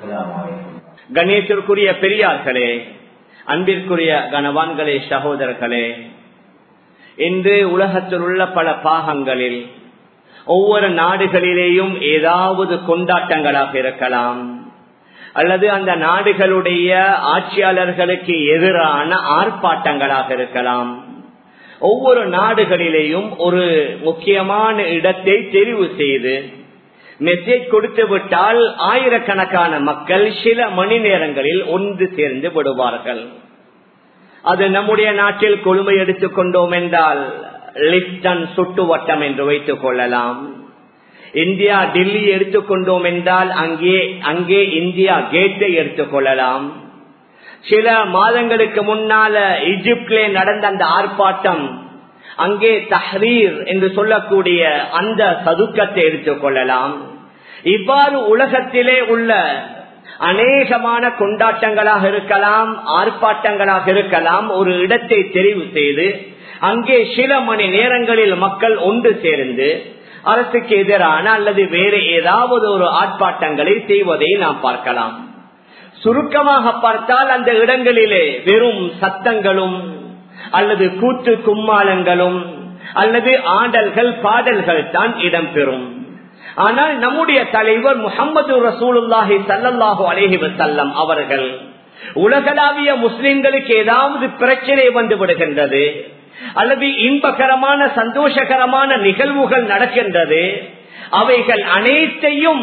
السلام عليكم கணேசருக்குரிய பெரியார்களே அன்பிற்குரிய கனவான்களே சகோதரர்களே இன்று உலகத்தில் உள்ள பல பாகங்களில் ஒவ்வொரு நாடுகளிலேயும் ஏதாவது கொண்டாட்டங்களாக இருக்கலாம் அல்லது அந்த நாடுகளுடைய ஆட்சியாளர்களுக்கு எதிரான ஆர்ப்பாட்டங்களாக இருக்கலாம் ஒவ்வொரு நாடுகளிலேயும் ஒரு முக்கியமான இடத்தை தெரிவு செய்து மெசேஜ் கொடுத்து விட்டால் ஆயிரக்கணக்கான மக்கள் சில மணி நேரங்களில் ஒன்று சேர்ந்து விடுவார்கள் அது நம்முடைய நாட்டில் கொழுமை எடுத்துக் கொண்டோம் என்றால் லிப்டன் சுட்டு வட்டம் என்று வைத்துக் கொள்ளலாம் இந்தியா டெல்லி எடுத்துக்கொண்டோம் என்றால் அங்கே அங்கே இந்தியா கேட்டை எடுத்துக்கொள்ளலாம் சில மாதங்களுக்கு முன்னால ஈஜிப்டிலே நடந்த அந்த ஆர்ப்பாட்டம் அங்கே தஹ்ரீர் என்று சொல்லக்கூடிய அந்த சதுக்கத்தை எடுத்துக்கொள்ளலாம் இவ்வாறு உலகத்திலே உள்ள அநேகமான கொண்டாட்டங்களாக இருக்கலாம் ஆர்ப்பாட்டங்களாக இருக்கலாம் ஒரு இடத்தை தெரிவு செய்து அங்கே சில மணி நேரங்களில் மக்கள் ஒன்று சேர்ந்து அரசுக்கு எதிரான அல்லது வேறு ஏதாவது ஒரு ஆர்ப்பாட்டங்களை செய்வதை நாம் பார்க்கலாம் சுருக்கமாக பார்த்தால் அந்த இடங்களிலே வெறும் சத்தங்களும் அல்லது கூத்து கும்மாளங்களும் அல்லது ஆடல்கள் பாடல்கள் தான் இடம்பெறும் ஆனால் நம்முடைய தலைவர் முகமது ரசூலுல்லாஹி சல்லாஹு அலேஹி வசல்லம் அவர்கள் உலகளாவிய முஸ்லிம்களுக்கு ஏதாவது பிரச்சனை வந்து விடுகின்றது அல்லது இன்பகரமான சந்தோஷகரமான நிகழ்வுகள் நடக்கின்றது அவைகள் அனைத்தையும்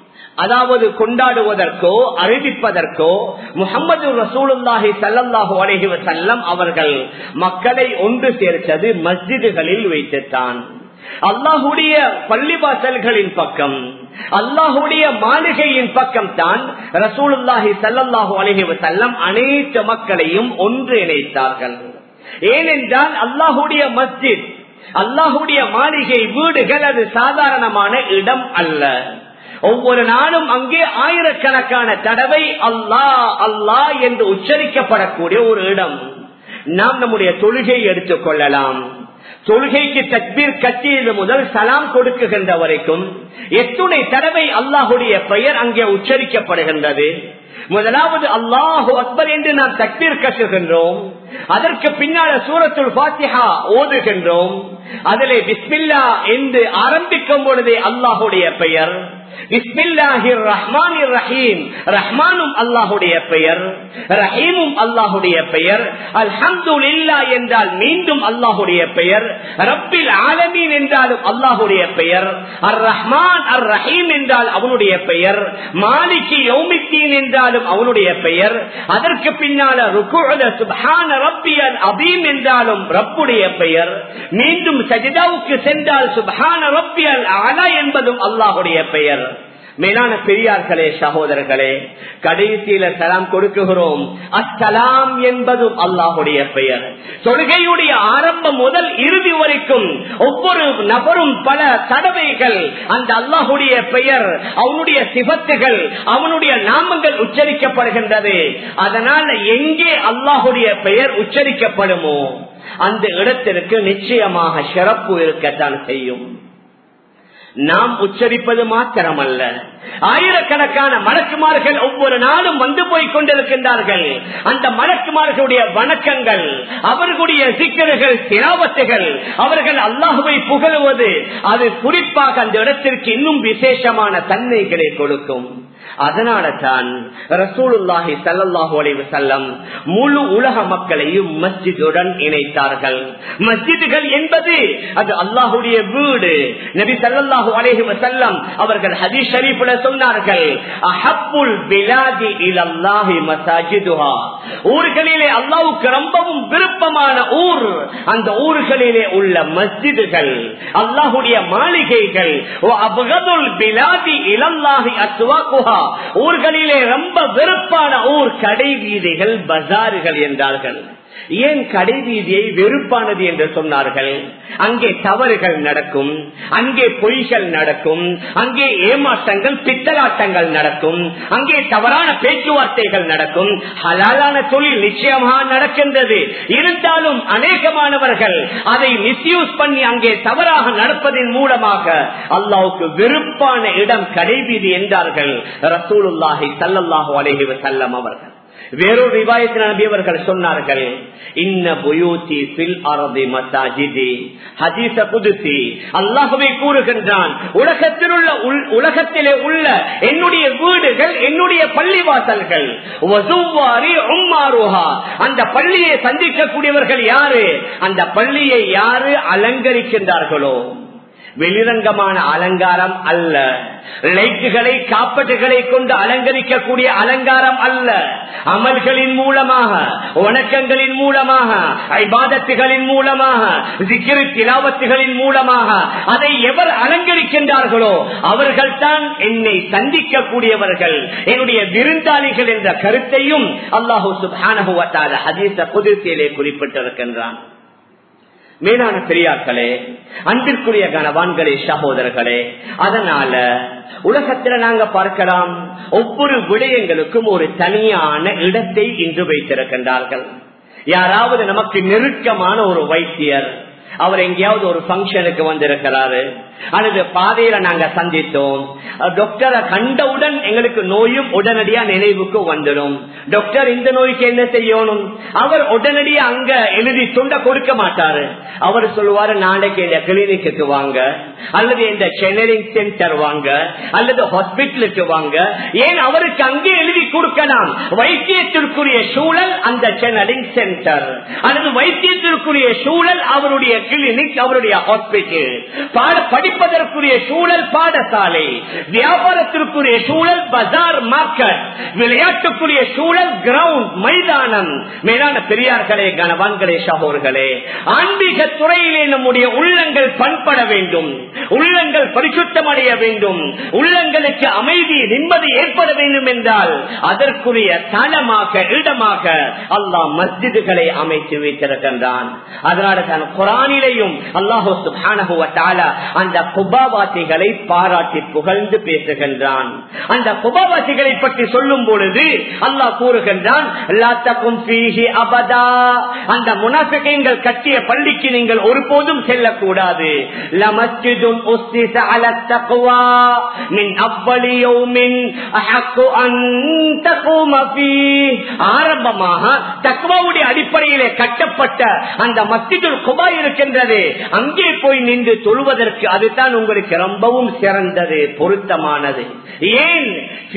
அதாவது கொண்டாடுவதற்கோ அறிவிப்பதற்கோ முகமது ரசூலுல்லாஹி சல்லாஹூ அலஹி வசல்லம் அவர்கள் மக்களை ஒன்று சேர்த்தது மஸ்ஜிதுகளில் வைத்துத்தான் அல்லாஹுடைய பள்ளிவாசல்களின் பக்கம் அல்லாஹுடைய மாளிகையின் பக்கம் தான் ரசூலுல்லாஹி சல்லாஹூ அலஹி வசல்லம் அனைத்து மக்களையும் ஒன்று இணைத்தார்கள் ஏனென்றால் அல்லாஹுடைய மஸ்ஜித் அல்லாஹுடைய மாளிகை வீடுகள் அது சாதாரணமான இடம் அல்ல ஒவ்வொரு நாளும் அங்கே ஆயிரக்கணக்கான தடவை அல்லாஹ் அல்லாஹ் என்று உச்சரிக்கப்படக்கூடிய ஒரு இடம் நாம் நம்முடைய தொழுகை எடுத்துக் கொள்ளலாம் தொழுகைக்கு தக்பீர் கட்டியது முதல் சலாம் கொடுக்குகின்ற வரைக்கும் எத்துணை தடவை அல்லாஹுடைய பெயர் அங்கே உச்சரிக்கப்படுகின்றது முதலாவது அல்லாஹு அக்பர் என்று நாம் தக்பீர் கட்டுகின்றோம் அதற்கு பின்னால சூரத்துல் பாத்திஹா ஓதுகின்றோம் அதிலே பிஸ்மில்லா என்று ஆரம்பிக்கும் பொழுதே அல்லாஹுடைய பெயர் பிஸ்மில்லாஹிர் ரஹ்மானிர் ரஹீம் ரஹ்மானும் அல்லாஹுடைய பெயர் ரஹீமும் அல்லாஹுடைய பெயர் அல்ஹம்துலில்லா என்றால் மீண்டும் அல்லாஹுடைய பெயர் ரப்பில் ஆலமீன் என்றாலும் அல்லாஹுடைய பெயர் அர் ரஹ்மான் அர் ரஹீம் என்றால் அவனுடைய பெயர் மாலிகி யௌமித்தீன் என்றாலும் அவனுடைய பெயர் அதற்கு பின்னால ருக்குல சுப்ஹான ரப்பியல் அபீம் என்றாலும் ரப்புடைய பெயர் மீண்டும் சஜிதாவுக்கு சென்றால் சுப்ஹான ரப்பியல் அலா என்பதும் அல்லாஹுடைய பெயர் மேலான பெரியார்களே சகோதரர்களே கடைசியில சலாம் கொடுக்குகிறோம் அஸ்ஸலாம் என்பதும் அல்லாஹுடைய பெயர் தொழுகையுடைய ஆரம்பம் முதல் இறுதி வரைக்கும் ஒவ்வொரு நபரும் பல தடவைகள் அந்த அல்லாஹுடைய பெயர் அவனுடைய சிபத்துகள் அவனுடைய நாமங்கள் உச்சரிக்கப்படுகின்றது அதனால எங்கே அல்லாஹுடைய பெயர் உச்சரிக்கப்படுமோ அந்த இடத்திற்கு நிச்சயமாக சிறப்பு இருக்கத்தான் செய்யும் நாம் உச்சரிப்பது மாத்திரமல்ல ஆயிரக்கணக்கான மலக்குமார்கள் ஒவ்வொரு நாளும் வந்து போய் கொண்டிருக்கின்றார்கள் அந்த மலக்குமார்களுடைய வணக்கங்கள் அவர்களுடைய சிக்கல்கள் திராவத்துகள் அவர்கள் அல்லாஹுவை புகழுவது அது குறிப்பாக அந்த இடத்திற்கு இன்னும் விசேஷமான தன்மைகளை கொடுக்கும் அதனால தான் ரசூலுல்லாஹி சல்லாஹூ அலைவு செல்லம் முழு உலக மக்களையும் மஸ்ஜிதுடன் இணைத்தார்கள் மஸ்ஜிதுகள் என்பது அது அல்லாஹுடைய வீடு நபி சல்லாஹூ அலைஹி வசல்லம் அவர்கள் ஹதீஸ் ஷரீஃபில் சொன்னார்கள் அஹப்புல் பிலாதி இலல்லாஹி மசாஜிதுஹா ஊர்களிலே அல்லாஹ்வுக்கு ரொம்பவும் விருப்பமான ஊர் அந்த ஊர்களிலே உள்ள மஸ்ஜிதுகள் அல்லாஹுடைய மாளிகைகள் அபகதுல் பிலாதி இலல்லாஹி அஸ்வாகுஹா ஊர்களிலே ரொம்ப வெறுப்பான ஊர் கடை வீதிகள் பஜார்கள் என்றார்கள் ஏன் கடைவீதியை வெறுப்பானது என்று சொன்னார்கள் அங்கே தவறுகள் நடக்கும் அங்கே பொய்கள் நடக்கும் அங்கே ஏமாற்றங்கள் பித்தலாட்டங்கள் நடக்கும் அங்கே தவறான பேச்சுவார்த்தைகள் நடக்கும் ஹலாலான தொழில் நிச்சயமாக நடக்கின்றது இருந்தாலும் அநேகமானவர்கள் அதை மிஸ்யூஸ் பண்ணி அங்கே தவறாக நடப்பதன் மூலமாக அல்லாவுக்கு வெறுப்பான இடம் கடைவீதி என்றார்கள் ரசூலுல்லாஹி சல்லல்லாஹு அலைஹி வஸல்லம் அவர்கள் வேறொரு ரிவாயத்தில் நபி அவர்கள் சொன்னார்கள் இன்ன புயூத்தி பில் அரதி மசாஜிதி ஹதீச புதுசி அல்லாஹுவை கூறுகின்றான் உலகத்தில் உள்ள உலகத்திலே உள்ள என்னுடைய வீடுகள் என்னுடைய பள்ளிவாசல்கள் அந்த பள்ளியை சந்திக்கக்கூடியவர்கள் யாரு அந்த பள்ளியை யாரு அலங்கரிக்கின்றார்களோ வெளிரங்கமான அலங்காரம் அல்ல லைட்டுகளை காப்பட்டுகளை கொண்டு அலங்கரிக்கக்கூடிய அலங்காரம் அல்ல அமல்களின் மூலமாக வணக்கங்களின் மூலமாக ஐபாதத்துகளின் மூலமாக சிக்கிரு திலாவத்துகளின் மூலமாக அதை எவர் அலங்கரிக்கின்றார்களோ அவர்கள் தான் என்னை சந்திக்கக்கூடியவர்கள் என்னுடைய விருந்தாளிகள் என்ற கருத்தையும் அல்லாஹூ சுபானஹுவத்தால ஹதீச புதுத்திலே குறிப்பிட்டிருக்கின்றான் மேலான பெரியார்களே அன்பிற்குரிய கனவான்களே சகோதரர்களே அதனால உலகத்துல நாங்க பார்க்கலாம் ஒவ்வொரு விடயங்களுக்கும் ஒரு தனியான இடத்தை இன்று வைத்திருக்கின்றார்கள் யாராவது நமக்கு நெருக்கமான ஒரு வைத்தியர் அவர் எங்கேயாவது ஒரு பங்கனுக்கு வந்திருக்கிறாரு அல்லது பாதையில நாங்க சந்தித்தோம் டாக்டரை கண்டவுடன் எங்களுக்கு நோயும் உடனடியா நினைவுக்கு வந்துடும் டாக்டர் இந்த நோய்க்கு என்ன செய்யணும் அவர் உடனடியா அங்க எழுதி துண்ட கொடுக்க மாட்டாரு அவர் சொல்லுவாரு நாளைக்கு இந்த கிளினிக்கு வாங்க அல்லது இந்த சென்னரிங் சென்டர் வாங்க அல்லது ஹாஸ்பிட்டலுக்கு வாங்க ஏன் அவருக்கு அங்கே எழுதி கொடுக்கலாம் வைத்தியத்திற்குரிய சூழல் அந்த சென்னரிங் சென்டர் அல்லது வைத்தியத்திற்குரிய சூழல் அவருடைய கிளினிக் அவருடைய ஹாஸ்பிட்டல் பாட படிப்பதற்குரிய சூழல் பாடசாலை வியாபாரத்திற்குரிய சூழல் பஜார் மார்க்கெட் விளையாட்டுக்குரிய சூழல் கிரவுண்ட் மைதானம் மேலான பெரியார்களே கனவான்களே சகோர்களே ஆன்மீக துறையிலே நம்முடைய உள்ளங்கள் பண்பட வேண்டும் உள்ளங்கள் பரிசுத்தம் அடைய வேண்டும் உள்ளங்களுக்கு அமைதி நிம்மதி ஏற்பட வேண்டும் என்றால் அதற்குரிய தளமாக இடமாக அல்லாஹ் மஸ்ஜிதுகளை அமைத்து வைத்திருக்கின்றான் அதனால தான் குரானிலையும் அல்லாஹு அந்த குபாவாசிகளை பாராட்டி புகழ்ந்து பேசுகின்றான் அந்த குபாவாசிகளை பற்றி சொல்லும் பொழுது அல்லாஹ் கூறுகின்றான் அந்த முனாஃபிகங்கள் கட்டிய பள்ளிக்கு நீங்கள் ஒருபோதும் செல்லக்கூடாது ஆரம்பமாக தக்வாவுடைய அடிப்படையிலே கட்டப்பட்ட அந்த மஸ்ஜிதுல் குபா இருக்கின்றது அங்கே போய் நின்று தொழுவதற்கு அதுதான் உங்களுக்கு ரொம்பவும் சிறந்தது பொருத்தமானது ஏன்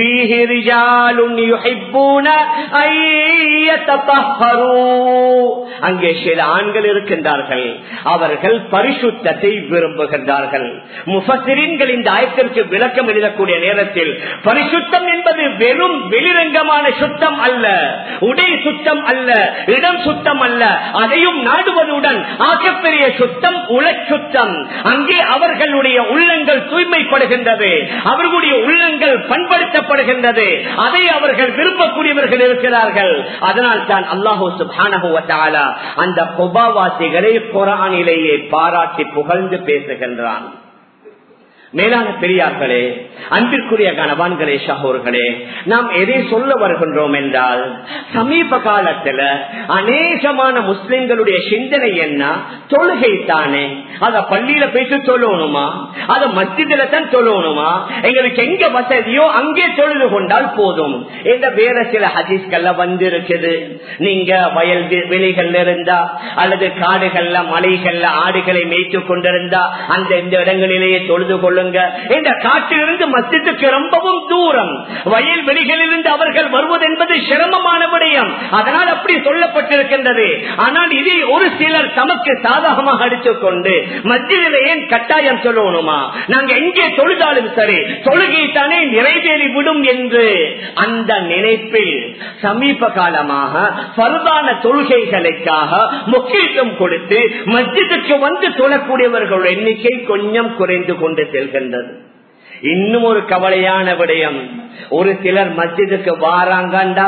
அங்கே சில ஆண்கள் இருக்கின்றார்கள் அவர்கள் பரிசுத்தத்தை விரும்புகின்றார்கள் முஃபசிரின்கள் இந்த ஆயத்திற்கு விளக்கம் எழுதக்கூடிய நேரத்தில் பரிசுத்தம் என்பது வெறும் வெளிரங்கமான சுத்தம் அல்ல உடை சுத்தம் அல்ல இடம் சுத்தம் அல்ல அதையும் நாடுவதுடன் ஆகப்பெரிய சுத்தம் உல சுத்தம் அங்கே அவர்களுடைய உள்ளங்கள் தூய்மைப்படுகின்றது அவர்களுடைய உள்ளங்கள் பண்படுத்தப்படுகின்றது அதை அவர்கள் விரும்பக்கூடியவர்கள் இருக்கிறார்கள் அதனால் தான் அல்லாஹூ சுபானகுவத்தாலா அந்த குபாவாசிகளை குரானிலேயே பாராட்டி புகழ்ந்து பேசுகின்றான் மேலான பெரியார்களே அன்பிற்குரிய கணவான்களே சகோர்களே நாம் எதை சொல்ல வருகின்றோம் என்றால் சமீப காலத்துல அநேகமான முஸ்லிம்களுடைய சிந்தனை என்ன தொழுகை தானே அத பள்ளியில போயிட்டு சொல்லணுமா அத மத்தியில தான் சொல்லணுமா எங்களுக்கு எங்க வசதியோ அங்கே தொழுது கொண்டால் போதும் என்ற வேற சில ஹதீஸ்கள்ல வந்து இருக்குது நீங்க வயல் வெளிகள்ல இருந்தா அல்லது காடுகள்ல மலைகள்ல ஆடுகளை மேய்த்து கொண்டிருந்தா அந்த இந்த இடங்களிலேயே தொழுது கொள்ளுங்க இந்த காட்டிலிருந்து மஸ்ஜித்துக்கு ரொம்பவும் தூரம் வயல் வெளிகளிலிருந்து அவர்கள் வருவது என்பது சிரமமான விடயம் அதனால் அப்படி சொல்லப்பட்டிருக்கின்றது ஆனால் இதை ஒரு சிலர் தமக்கு சாதகமாக அடித்துக் கொண்டு மத்தியில ஏன் கட்டாயம் சொல்லணுமா நாங்க எங்கே தொழுதாலும் சரி தொழுகை தானே நிறைவேறி விடும் என்று அந்த நினைப்பில் சமீப காலமாக பருதான தொழுகைகளுக்காக முக்கியத்துவம் கொடுத்து மஸ்ஜிதுக்கு வந்து தொழக்கூடியவர்கள் எண்ணிக்கை கொஞ்சம் குறைந்து கொண்டு செல்கின்றது இன்னும் ஒரு கவலையான விடயம் ஒரு சிலர் மஸ்ஜிதுக்கு வாராங்கண்டா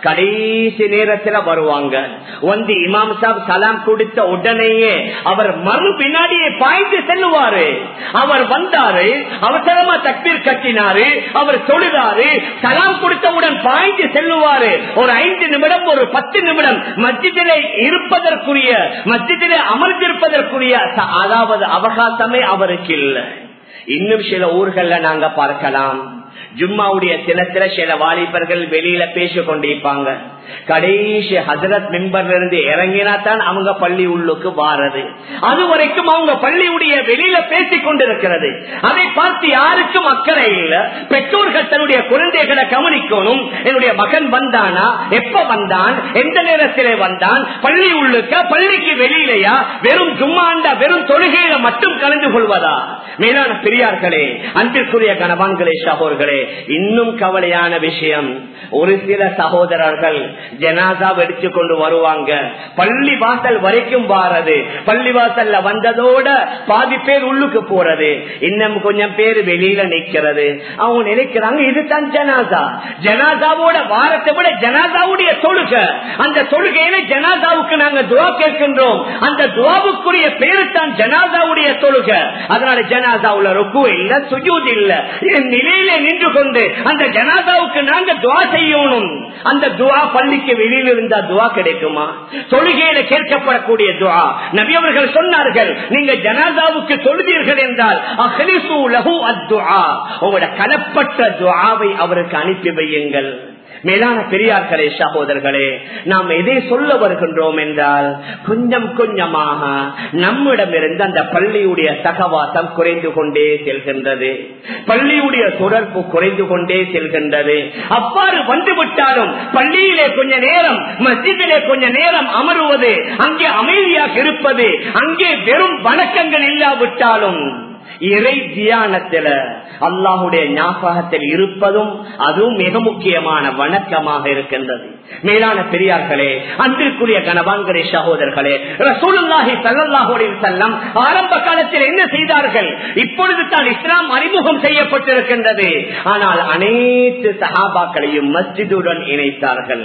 கடைசி நேரத்துல வருவாங்க வந்து இமாம் சாப் சலாம் கொடுத்த உடனேயே அவர் மறு பின்னாடியே பாய்ந்து செல்லுவாரு அவர் வந்தாரு அவசரமா தக்பீர் கட்டினாரு அவர் தொழுதாரு சலாம் கொடுத்தவுடன் பாய்ந்து செல்லுவாரு ஒரு ஐந்து நிமிடம் ஒரு பத்து நிமிடம் மஸ்ஜிதிலே இருப்பதற்குரிய மஸ்ஜிதிலே அமர்ந்திருப்பதற்குரிய ச- அதாவது அவகாசமே அவருக்கு இல்லை இன்னும் சில ஊர்கள்ல நாங்க பார்க்கலாம் ஜும்மாவுடைய தினத்துல சில வாலிபர்கள் வெளியில பேசிக் கொண்டிருப்பாங்க கடைசி ஹசரத் மெம்பர்ல இருந்து இறங்கினா தான் அவங்க பள்ளி உள்ளுக்கு வாரது அது வரைக்கும் அவங்க பள்ளியுடைய வெளியில பேசிக் கொண்டிருக்கிறது அதை பார்த்து யாருக்கும் அக்கறை இல்ல பெற்றோர்கள் தன்னுடைய குழந்தைகளை கவனிக்கணும் என்னுடைய மகன் வந்தானா எப்ப வந்தான் எந்த நேரத்திலே வந்தான் பள்ளி உள்ளுக்க பள்ளிக்கு வெளியிலையா வெறும் ஜும்மாண்டா வெறும் தொழுகையில மட்டும் கலந்து கொள்வதா மேலான பெரியார்களே அன்பிற்குரிய கணவான்களே சகோதர்களே இன்னும் கவலையான விஷயம் ஒரு சில சகோதரர்கள் ஜனாசா வெடிச்சு கொண்டு வருவாங்க பள்ளி வாசல் வரைக்கும் வாரது பள்ளி வாசல்ல வந்ததோட பாதி பேர் உள்ளுக்கு போறது இன்னும் கொஞ்சம் பேர் வெளியில நிக்கிறது அவங்க நினைக்கிறாங்க இதுதான் ஜனாசா ஜனாசாவோட வாரத்தை விட ஜனாசாவுடைய தொழுக அந்த தொழுகையில ஜனாசாவுக்கு நாங்க துவா கேட்கின்றோம் அந்த துவாவுக்குரிய பேரு தான் ஜனாசாவுடைய தொழுக அதனால ஜனாசாவுல ருக்கு இல்ல சுஜூத் இல்ல என் நிலையில நின்று கொண்டு அந்த ஜனாசாவுக்கு நாங்க துவா செய்யணும் அந்த துவா பள்ளிக்கு வெளியில் இருந்தா துவா கிடைக்குமா தொழுகையில கேட்கப்படக்கூடிய துவா நபி அவர்கள் சொன்னார்கள் நீங்க ஜனாசாவுக்கு தொழுதீர்கள் என்றால் அஹ்லிசு லஹு அத்துஆ உங்களோட கலப்பட்ட துவாவை அவருக்கு அனுப்பி வையுங்கள் மேலான பெரியார்களே சகோதரர்களே நாம் எதை சொல்ல வருகின்றோம் என்றால் கொஞ்சம் கொஞ்சமாக நம்மிடமிருந்து அந்த பள்ளியுடைய சகவாசம் குறைந்து கொண்டே செல்கின்றது பள்ளியுடைய தொடர்பு குறைந்து கொண்டே செல்கின்றது அவ்வாறு வந்துவிட்டாலும் பள்ளியிலே கொஞ்ச நேரம் மஸ்ஜிதிலே கொஞ்ச நேரம் அமருவது அங்கே அமைதியாக இருப்பது அங்கே வெறும் வணக்கங்கள் இல்லாவிட்டாலும் இறை தியானத்தில அல்லாஹுடைய ஞாபகத்தில் இருப்பதும் அதுவும் மிக முக்கியமான வணக்கமாக இருக்கின்றது மேலான பெரியார்களே அன்பிற்குரிய கணவான்களே சகோதரர்களே ரசூலுல்லாஹி ஸல்லல்லாஹு அலைஹி வஸல்லம் ஆரம்ப காலத்தில் என்ன செய்தார்கள் இப்பொழுது தான் இஸ்லாம் அறிமுகம் செய்யப்பட்டிருக்கின்றது ஆனால் அனைத்து சஹாபாக்களையும் மஸ்ஜிதுடன் இணைத்தார்கள்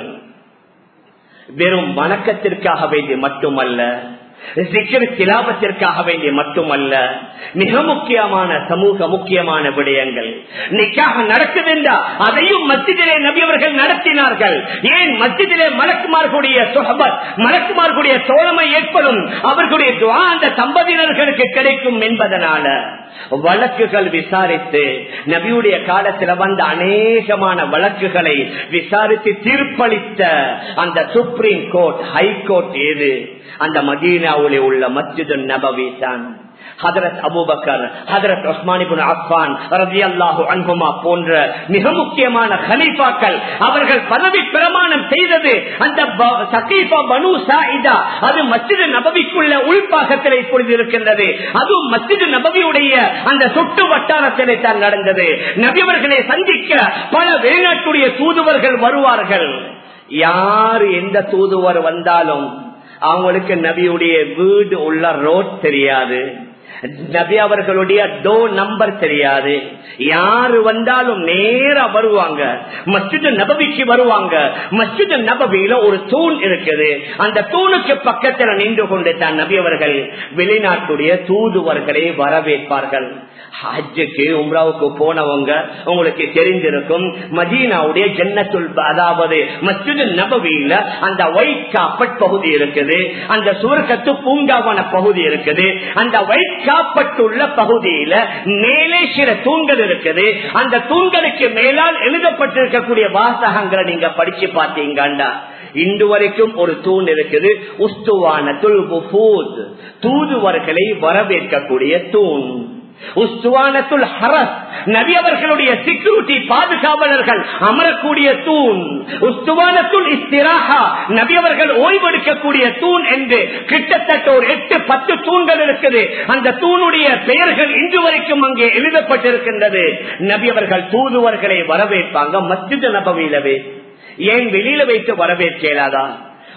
வெறும் வணக்கத்திற்காக வேண்டி மட்டுமல்ல திலாபத்திற்காக வேண்டிய மட்டுமல்ல மிக முக்கியமான சமூக முக்கியமான விடயங்கள் நிக்காக நடக்குதுண்டா அதையும் மத்தியிலே நபியவர்கள் நடத்தினார்கள் ஏன் மத்தியிலே மலக்குமார்களுடைய சுகபத் மலக்குமார்களுடைய தோழமை ஏற்படும் அவர்களுடைய துவா அந்த தம்பதியினர்களுக்கு கிடைக்கும் என்பதனால வழக்குகள் விசாரித்து நபியுடைய காலத்தில் வந்த அநேகமான வழக்குகளை விசாரித்து தீர்ப்பளித்த அந்த சுப்ரீம் கோர்ட் ஹைகோர்ட் ஏது அந்த மதீனாவிலே உள்ள மஸ்ஜிது நபவி தான் ஹதரத் அபுபக்கர் ஹதரத் உஸ்மானிபுன் அஃபான் ரதி அல்லாஹு அன்புமா போன்ற மிக முக்கியமான ஹலீஃபாக்கள் அவர்கள் பதவி பிரமாணம் செய்தது அந்த ப- சகீஃபா பனு சாயிதா அது மஸ்ஜிது நபவிக்குள்ள உள்பாகத்தில் இப்பொழுது இருக்கின்றது அதுவும் மஸ்ஜிது நபவியுடைய அந்த சுட்டு வட்டாரத்திலே தான் நடந்தது நபியவர்களை சந்திக்க பல வெளிநாட்டுடைய தூதுவர்கள் வருவார்கள் யார் எந்த தூதுவர் வந்தாலும் அவங்களுக்கு நபியுடைய வீடு உள்ள ரோட் தெரியாது நபி அவர்களுடைய டோ நம்பர் தெரியாது யாரு வந்தாலும் நேரா வருவாங்க மஸ்ஜித் நபவிக்கு வருவாங்க மஸ்ஜித் நபவியில ஒரு தூண் இருக்குது அந்த தூணுக்கு பக்கத்துல நின்று கொண்டு தான் நபி அவர்கள் வெளிநாட்டுடைய தூதுவர்களை வரவேற்பார்கள் ஹஜ்ஜுக்கு உம்ராவுக்கு போனவங்க உங்களுக்கு தெரிஞ்சிருக்கும் மதீனாவுடைய ஜன்னத்துல் அதாவது மஸ்ஜித் நபவியில அந்த ஒயிட் காப்பட் பகுதி இருக்குது அந்த சுவர்க்கத்து பூங்காவான பகுதி இருக்குது அந்த ஒயிட் காப்பட்டுள்ள பகுதியில மேலே சில தூண்கள் இருக்குது அந்த தூண்களுக்கு மேலால் எழுதப்பட்டிருக்கக்கூடிய வாசகங்களை நீங்க படிச்சு பார்த்தீங்கண்டா இன்று வரைக்கும் ஒரு தூண் இருக்குது உஸ்துவான துல் தூதுவர்களை வரவேற்கக்கூடிய தூண் உஸ்துவானத்துல் ஹரஸ் நபி அவர்களுடைய செக்யூரிட்டி பாதுகாவலர்கள் அமரக்கூடிய தூண் உஸ்துவானத்துல் இஸ்திராஹா நபி அவர்கள் ஓய்வெடுக்கக்கூடிய தூண் என்று கிட்டத்தட்ட ஒரு எட்டு பத்து தூண்கள் இருக்குது அந்த தூணுடைய பெயர்கள் இன்று வரைக்கும் அங்கே எழுதப்பட்டிருக்கின்றது நபி அவர்கள் தூதுவர்களை வரவேற்பாங்க மஸ்ஜித் நபவியிலவே ஏன் வெளியில வைத்து வரவேற்கலாதா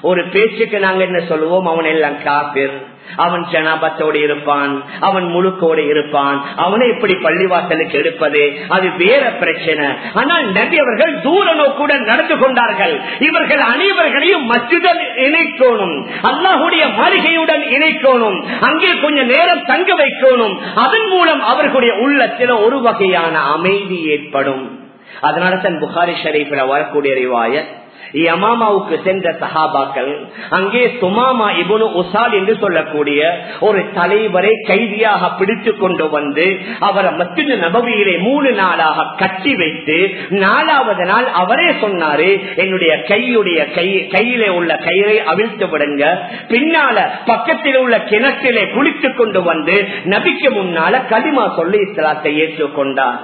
ஒரு பேச்சுக்கு நாங்க என்ன சொல்லுவோம் அவன் எல்லாம் காப்பிர் அவன் ஜனாபத்தோடு இருப்பான் அவன் முழுக்கோடு இருப்பான் அவனை இப்படி பள்ளிவாசலுக்கு எடுப்பது அது வேற பிரச்சனை ஆனால் நபி அவர்கள் தூர நோக்குடன் நடந்து கொண்டார்கள் இவர்கள் அனைவர்களையும் மஸ்ஜிதன் இணைக்கணும் அல்லாஹுடைய மாளிகையுடன் இணைக்கணும் அங்கே கொஞ்ச நேரம் தங்க வைக்கணும் அதன் மூலம் அவர்களுடைய உள்ளத்தில் ஒரு வகையான அமைதி ஏற்படும் அதனால தான் புகாரி ஷரீஃபில் வரக்கூடிய ரிவாயத் யமாமாவுக்கு சென்ற சஹாபாக்கள் அங்கே சுமாமா இபுனு உசால் என்று சொல்லக்கூடிய ஒரு தலைவரை கைதியாக பிடித்து கொண்டு வந்து அவரை மத்திய நபவியிலே மூணு நாளாக கட்டி வைத்து நாலாவது நாள் அவரே சொன்னாரு என்னுடைய கையுடைய கை கையிலே உள்ள கயிறை அவிழ்த்து விடுங்க பின்னால பக்கத்தில் உள்ள கிணற்றிலே குளித்துக் கொண்டு வந்து நபிக்கு முன்னால களிமா சொல்லி இஸ்லாத்தை ஏற்றுக்கொண்டார்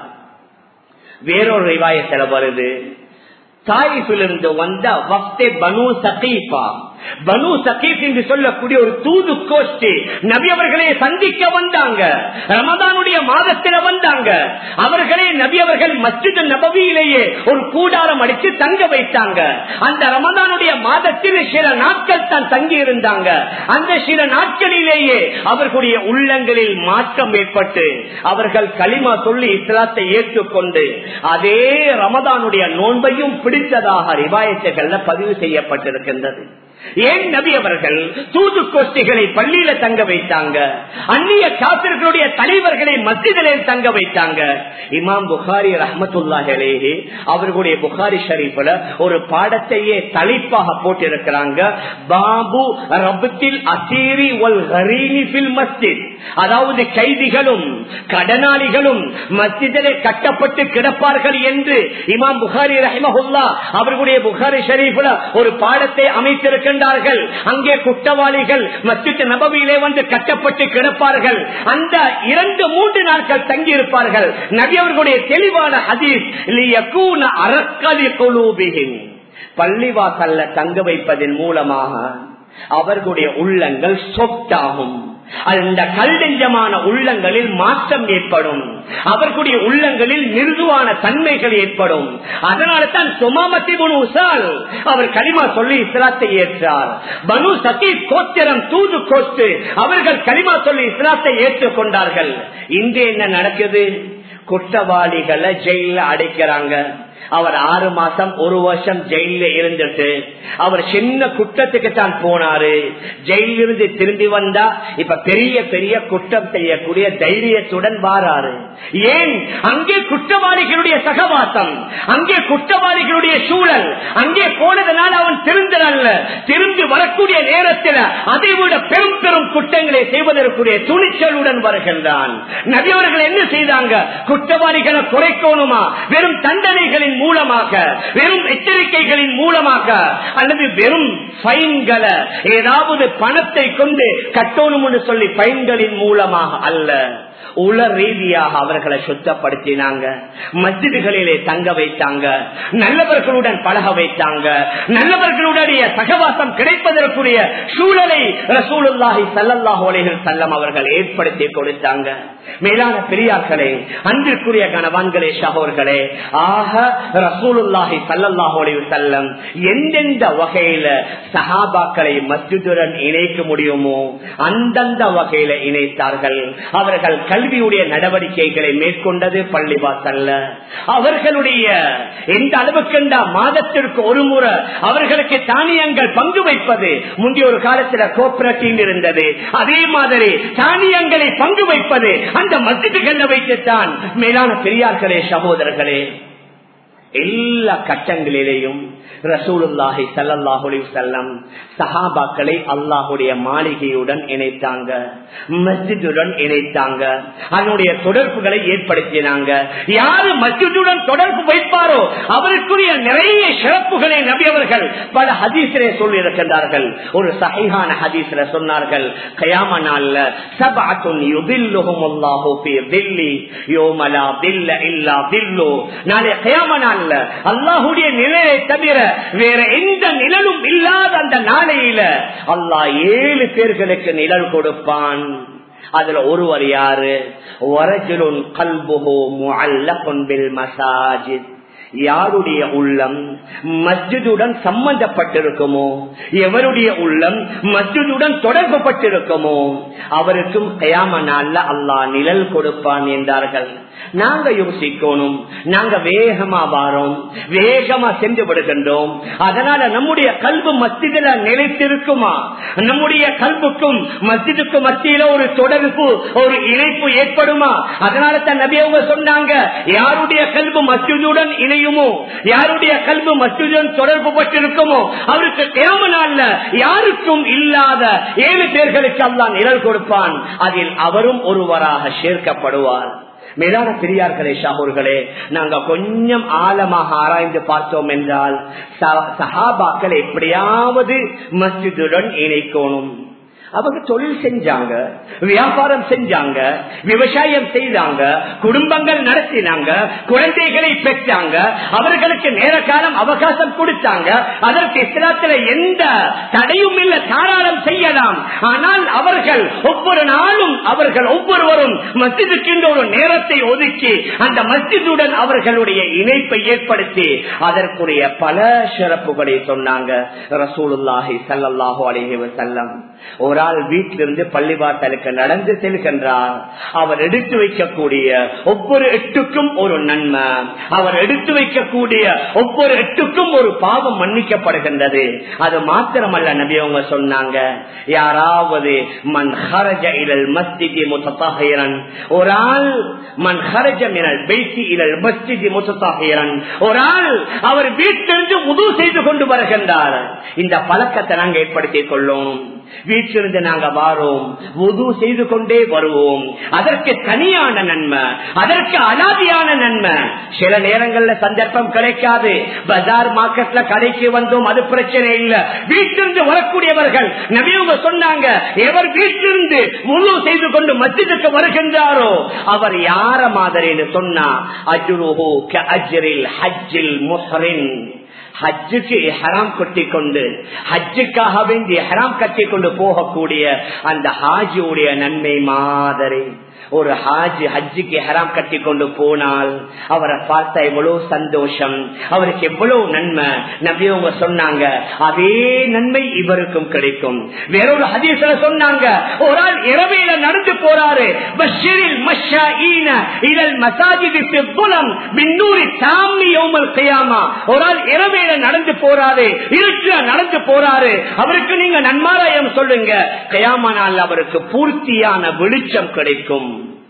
வேறொரு ரிவாயத்தில் வருது தாயிலிருந்து வந்த வக்தே பனு சகீஃபா பனு சகீப் என்று சொல்லக்கூடிய ஒரு தூது கோஷ்டி நபி அவர்களே சந்திக்க வந்தாங்க ரமதானுடைய மாதத்தில் வந்தாங்க அவர்களே நபி அவர்கள் மஸ்ஜித் நபவியிலேயே ஒரு கூடாரம் அடித்து தங்க வைத்தாங்க அந்த ரமதானுடைய மாதத்தில் சில நாட்கள் தான் தங்கி இருந்தாங்க அந்த சில நாட்களிலேயே அவர்களுடைய உள்ளங்களில் மாற்றம் ஏற்பட்டு அவர்கள் களிமா சொல்லி இஸ்லாத்தை ஏற்றுக்கொண்டு அதே ரமதானுடைய நோன்பையும் பிடித்ததாக ரிவாயத்துகள்ல பதிவு செய்யப்பட்டிருக்கின்றது ஏன் நபி அவர்கள் தூது கோஷ்டிகளை பள்ளியில தங்க வைத்தாங்க அந்நிய காப்பிர்களுடைய தலைவர்களை மத்தியிலே தங்க வைத்தாங்க இமாம் புகாரி ரஹமத்துல்லாஹே அவர்களுடைய புகாரி ஷரீஃபில் ஒரு பாடத்தையே தலைப்பாக போட்டிருக்கிறாங்க பாபு ரபத்தில் அசீரி ஒல் ஹரீனி பில் மஸ்ஜித் அதாவது கைதிகளும் கடனாளிகளும் மஸ்ஜிதிலே கட்டப்பட்டு கிடப்பார்கள் என்று இமாம் புகாரி ரஹிமஹுல்லா அவர்களுடைய புகாரி ஷரீஃபில் ஒரு பாடத்தை அமைத்திருக்கின்றார்கள் அங்கே குற்றவாளிகள் மஸ்ஜித் நபவியிலே வந்து கட்டப்பட்டு கிடப்பார்கள் அந்த இரண்டு மூன்று நாட்கள் தங்கி இருப்பார்கள் நபி அவர்களுடைய தெளிவான ஹதீஸ் அரக்கலி குலூபிகின் பள்ளிவாசல்ல தங்க வைப்பதன் மூலமாக அவர்களுடைய உள்ளங்கள் சொத்தாகும் அந்த கல்டெஞ்சமான உள்ளங்களில் மாற்றம் ஏற்படும் அவர்களுடைய உள்ளங்களில் மிருதுவான தன்மைகள் ஏற்படும் அதனால தான் சுமாமத்தி குணு உசால் அவர் களிமா சொல்லி இஸ்லாத்தை ஏற்றார் பனு சகீப் கோத்திரம் தூது கோஸ்து அவர்கள் களிமா சொல்லி இஸ்லாத்தை ஏற்றுக்கொண்டார்கள் இன்று என்ன நடக்குது குற்றவாளிகளை ஜெயில அடைக்கிறாங்க அவர் ஆறு மாசம் ஒரு வருஷம் ஜெயில இருந்துட்டு அவர் சின்ன குற்றத்துக்கு தான் போனாரு ஜெயிலிருந்து திரும்பி வந்தா இப்ப பெரிய பெரிய குற்றம் செய்யக்கூடிய தைரியத்துடன் வாராரு ஏன் அங்கே குற்றவாளிகளுடைய சகவாசம் அங்கே குற்றவாளிகளுடைய சூழல் அங்கே போனதனால் அவன் திருந்தல்ல திரும்பி வரக்கூடிய நேரத்தில் அதை விட பெரும் பெரும் குற்றங்களை செய்வதற்குரிய துணிச்சலுடன் வருகின்றான் நபியவர்கள் என்ன செய்தாங்க குற்றவாளிகளை குறைக்கணுமா வெறும் தண்டனைகளின் மூலமாக வெறும் எச்சரிக்கைகளின் மூலமாக அல்லது வெறும் பைன்களை ஏதாவது பணத்தை கொண்டு கட்டணும் சொல்லி பைன்களின் மூலமாக அல்ல உல ரீதியாக அவர்களை சுத்தப்படுத்தினாங்க மஸ்ஜிதுகளிலே தங்க வைத்தாங்க நல்லவர்களுடன் பழக வைத்தாங்க நல்லவர்களுடைய சகவாசம் கிடைப்பதற்குரிய சூழலை ரசூலுல்லாஹி சல்லல்லாஹு அலைஹி செல்லம் அவர்கள் ஏற்படுத்தி கொடுத்தாங்க மேலான பெரியார்களே அன்பிற்குரிய கணவான்களே சகோர்களே ஆக ரசூலுல்லாஹி சல்லல்லாஹு அலைஹி செல்லம் எந்தெந்த வகையில சஹாபாக்களை மஸ்ஜிதுடன் இணைக்க முடியுமோ அந்தந்த வகையில இணைத்தார்கள் அவர்கள் கல்வியுடைய நடவடிக்கைகளை மேற்கொண்டது பள்ளிவாசல்ல அவர்களுடைய எந்த அளவுக்கு மாதத்திற்கு ஒரு முறை அவர்களுக்கு தானியங்கள் பங்கு வைப்பது முந்தைய ஒரு காலத்துல கோஆபரேட்டிவ் இருந்தது அதே மாதிரி தானியங்களை பங்கு வைப்பது அந்த மசிதுகளை வைத்துத்தான் மேலான பெரியார்களே சகோதரர்களே எல்லா கட்டங்களிலேயும் ரசூலுல்லாஹி சல்லாஹுலி செல்லம் சஹாபாக்களை அல்லாஹுடைய மாளிகையுடன் இணைத்தாங்க மஸ்ஜிதுடன் இணைத்தாங்க அதனுடைய தொடர்புகளை ஏற்படுத்தினாங்க யாரு மஸ்ஜிதுடன் தொடர்பு வைப்பாரோ அவருக்குரிய நிறைய சிறப்புகளை நபி அவர்கள் பல ஹதீசிலே சொல்லி இருக்கின்றார்கள் ஒரு சகைகான ஹதீஸ்ல சொன்னார்கள் கயாம நாள்ல சபாத்துன் யுதில்லுஹும் அல்லாஹு ஃபீ தில்லி யோமலா தில்ல இல்லா தில்லு நாளை கயாம நாள்ல அல்லாஹுடைய நிலையை தவிர வேற எந்த நிழலும் இல்லாத அந்த நாளையில அல்லாஹ் ஏழு பேர்களுக்கு நிழல் கொடுப்பான் அதுல ஒருவர் யாரு வரஜுலுன் கல்புஹு முஅல்லகுன் பில் மசாஜித் யாருடைய உள்ளம் மஸ்ஜிதுடன் சம்பந்தப்பட்டிருக்குமோ எவருடைய உள்ளம் மஸ்ஜிதுடன் தொடர்பு பட்டிருக்குமோ அவருக்கும் கயாம நாள்ல அல்லாஹ் நிழல் கொடுப்பான் என்றார்கள் நாங்க யோசிக்கணும் நாங்க வேகமா வாரோம் வேகமா சென்று விடுகின்றோம் அதனால நம்முடைய கல்வி மஸ்ஜிதில நிலைத்திருக்குமா நம்முடைய கல்வுக்கும் மஸ்ஜிதுக்கும் மத்தியில ஒரு தொடர்பு ஒரு இணைப்பு ஏற்படுமா அதனால தான் நபி அவங்க சொன்னாங்க யாருடைய கல்வி மஸ்ஜிதுடன் இணையுமோ யாருடைய கல்வி மஸ்ஜிதுடன் தொடர்பு பட்டிருக்குமோ அவருக்கு தேவை நாள்ல யாருக்கும் இல்லாத ஏழு பேர்களுக்கு அல்லாஹ் நிழல் கொடுப்பான் அதில் அவரும் ஒருவராக சேர்க்கப்படுவார் மேலான பெரியார்களே ஷாகூர்களே நாங்க கொஞ்சம் ஆழமாக ஆராய்ந்து பார்த்தோம் என்றால் சஹாபாக்கள் எப்படியாவது மஸ்ஜிதுடன் இணைக்கணும் அவங்க தொழில் செஞ்சாங்க வியாபாரம் செஞ்சாங்க விவசாயம் செய்தாங்க குடும்பங்கள் நடத்தினாங்க குழந்தைகளை பெற்றாங்க அவர்களுக்கு நேர காலம் அவகாசம் கொடுத்தாங்க அதற்கு இஸ்லாத்துல எந்த தடையும் இல்ல தாராளம் செய்யலாம் ஆனால் அவர்கள் ஒவ்வொரு நாளும் அவர்கள் ஒவ்வொருவரும் மஸ்ஜிதுக்கு ஒரு நேரத்தை ஒதுக்கி அந்த மஸ்ஜிதுடன் அவர்களுடைய இணைப்பை ஏற்படுத்தி அதற்குரிய பல சிறப்புகளை சொன்னாங்க ரசூலுல்லாஹி சல்லாஹூ அலஹி வசல்லம் ஒரு ஆள் வீட்டிலிருந்து பள்ளிவாசலுக்கு நடந்து செல்கின்றார் அவர் எடுத்து வைக்கக்கூடிய ஒவ்வொரு எட்டுக்கும் ஒரு நன்மை அவர் எடுத்து வைக்கக்கூடிய ஒவ்வொரு எட்டுக்கும் ஒரு பாவம் மன்னிக்கப்படுகின்றது அது மாத்திரமல்ல நபி அவங்க சொன்னாங்க யாராவது மண் ஹரஜ இழல் மஸ்திதி முத்தத்தாகிறன் ஒரு ஆள் மண் ஹரஜ மினல் பேசி இழல் மஸ்திதி முத்தத்தாகிறன் ஒரு ஆள் அவர் வீட்டிலிருந்து முது செய்து கொண்டு வருகின்றார் இந்த பழக்கத்தை நாங்கள் ஏற்படுத்திக் கொள்ளும் வீட்டிலிருந்து நாங்க வாரோம் உது செய்து கொண்டே வருவோம் அதற்கு தனியான நன்மை அதற்கு அலாதியான நன்மை சில நேரங்கள்ல சந்தர்ப்பம் கிடைக்காது பஜார் மார்க்கெட்ல கடைக்கு வந்தோம் அது பிரச்சனை இல்ல வீட்டிலிருந்து வரக்கூடியவர்கள் நபியவங்க சொன்னாங்க எவர் வீட்டிலிருந்து முழு செய்து கொண்டு மத்தியத்துக்கு வருகின்றாரோ அவர் யார மாதிரி சொன்னா அஜுருஹு அஜரில் ஹஜ்ஜில் முஹரின் ஹஜ்ஜுக்கு ஹராம் கட்டி கொண்டு ஹஜ்ஜுக்காக வேண்டி ஹராம் கட்டி கொண்டு போகக்கூடிய அந்த ஹாஜியுடைய நன்மை மாதிரி ஒரு ஹாஜி ஹஜ்ஜுக்கு ஹராம் கட்டி கொண்டு போனால் அவரை பார்த்தா எவ்வளவு சந்தோஷம் அவருக்கு எவ்வளவு நன்மை நபியவங்க சொன்னாங்க அதே நன்மை இவருக்கும் கிடைக்கும் வேறொரு ஹதீஸ்ல சொன்னாங்க ஒரு ஆள் இரவையில நடந்து போறாரு பஷீரில் மஷா ஈன இதழ் மசாஜிதி செப்புலம் பின்னூரி சாமி யோமல் கையாமா ஒரு ஆள் இரவையில நடந்து போறாரு இருட்டுல நடந்து போறாரு அவருக்கு நீங்க நன்மாராயம் சொல்லுங்க கயாமா நாள் அவருக்கு பூர்த்தியான வெளிச்சம் கிடைக்கும்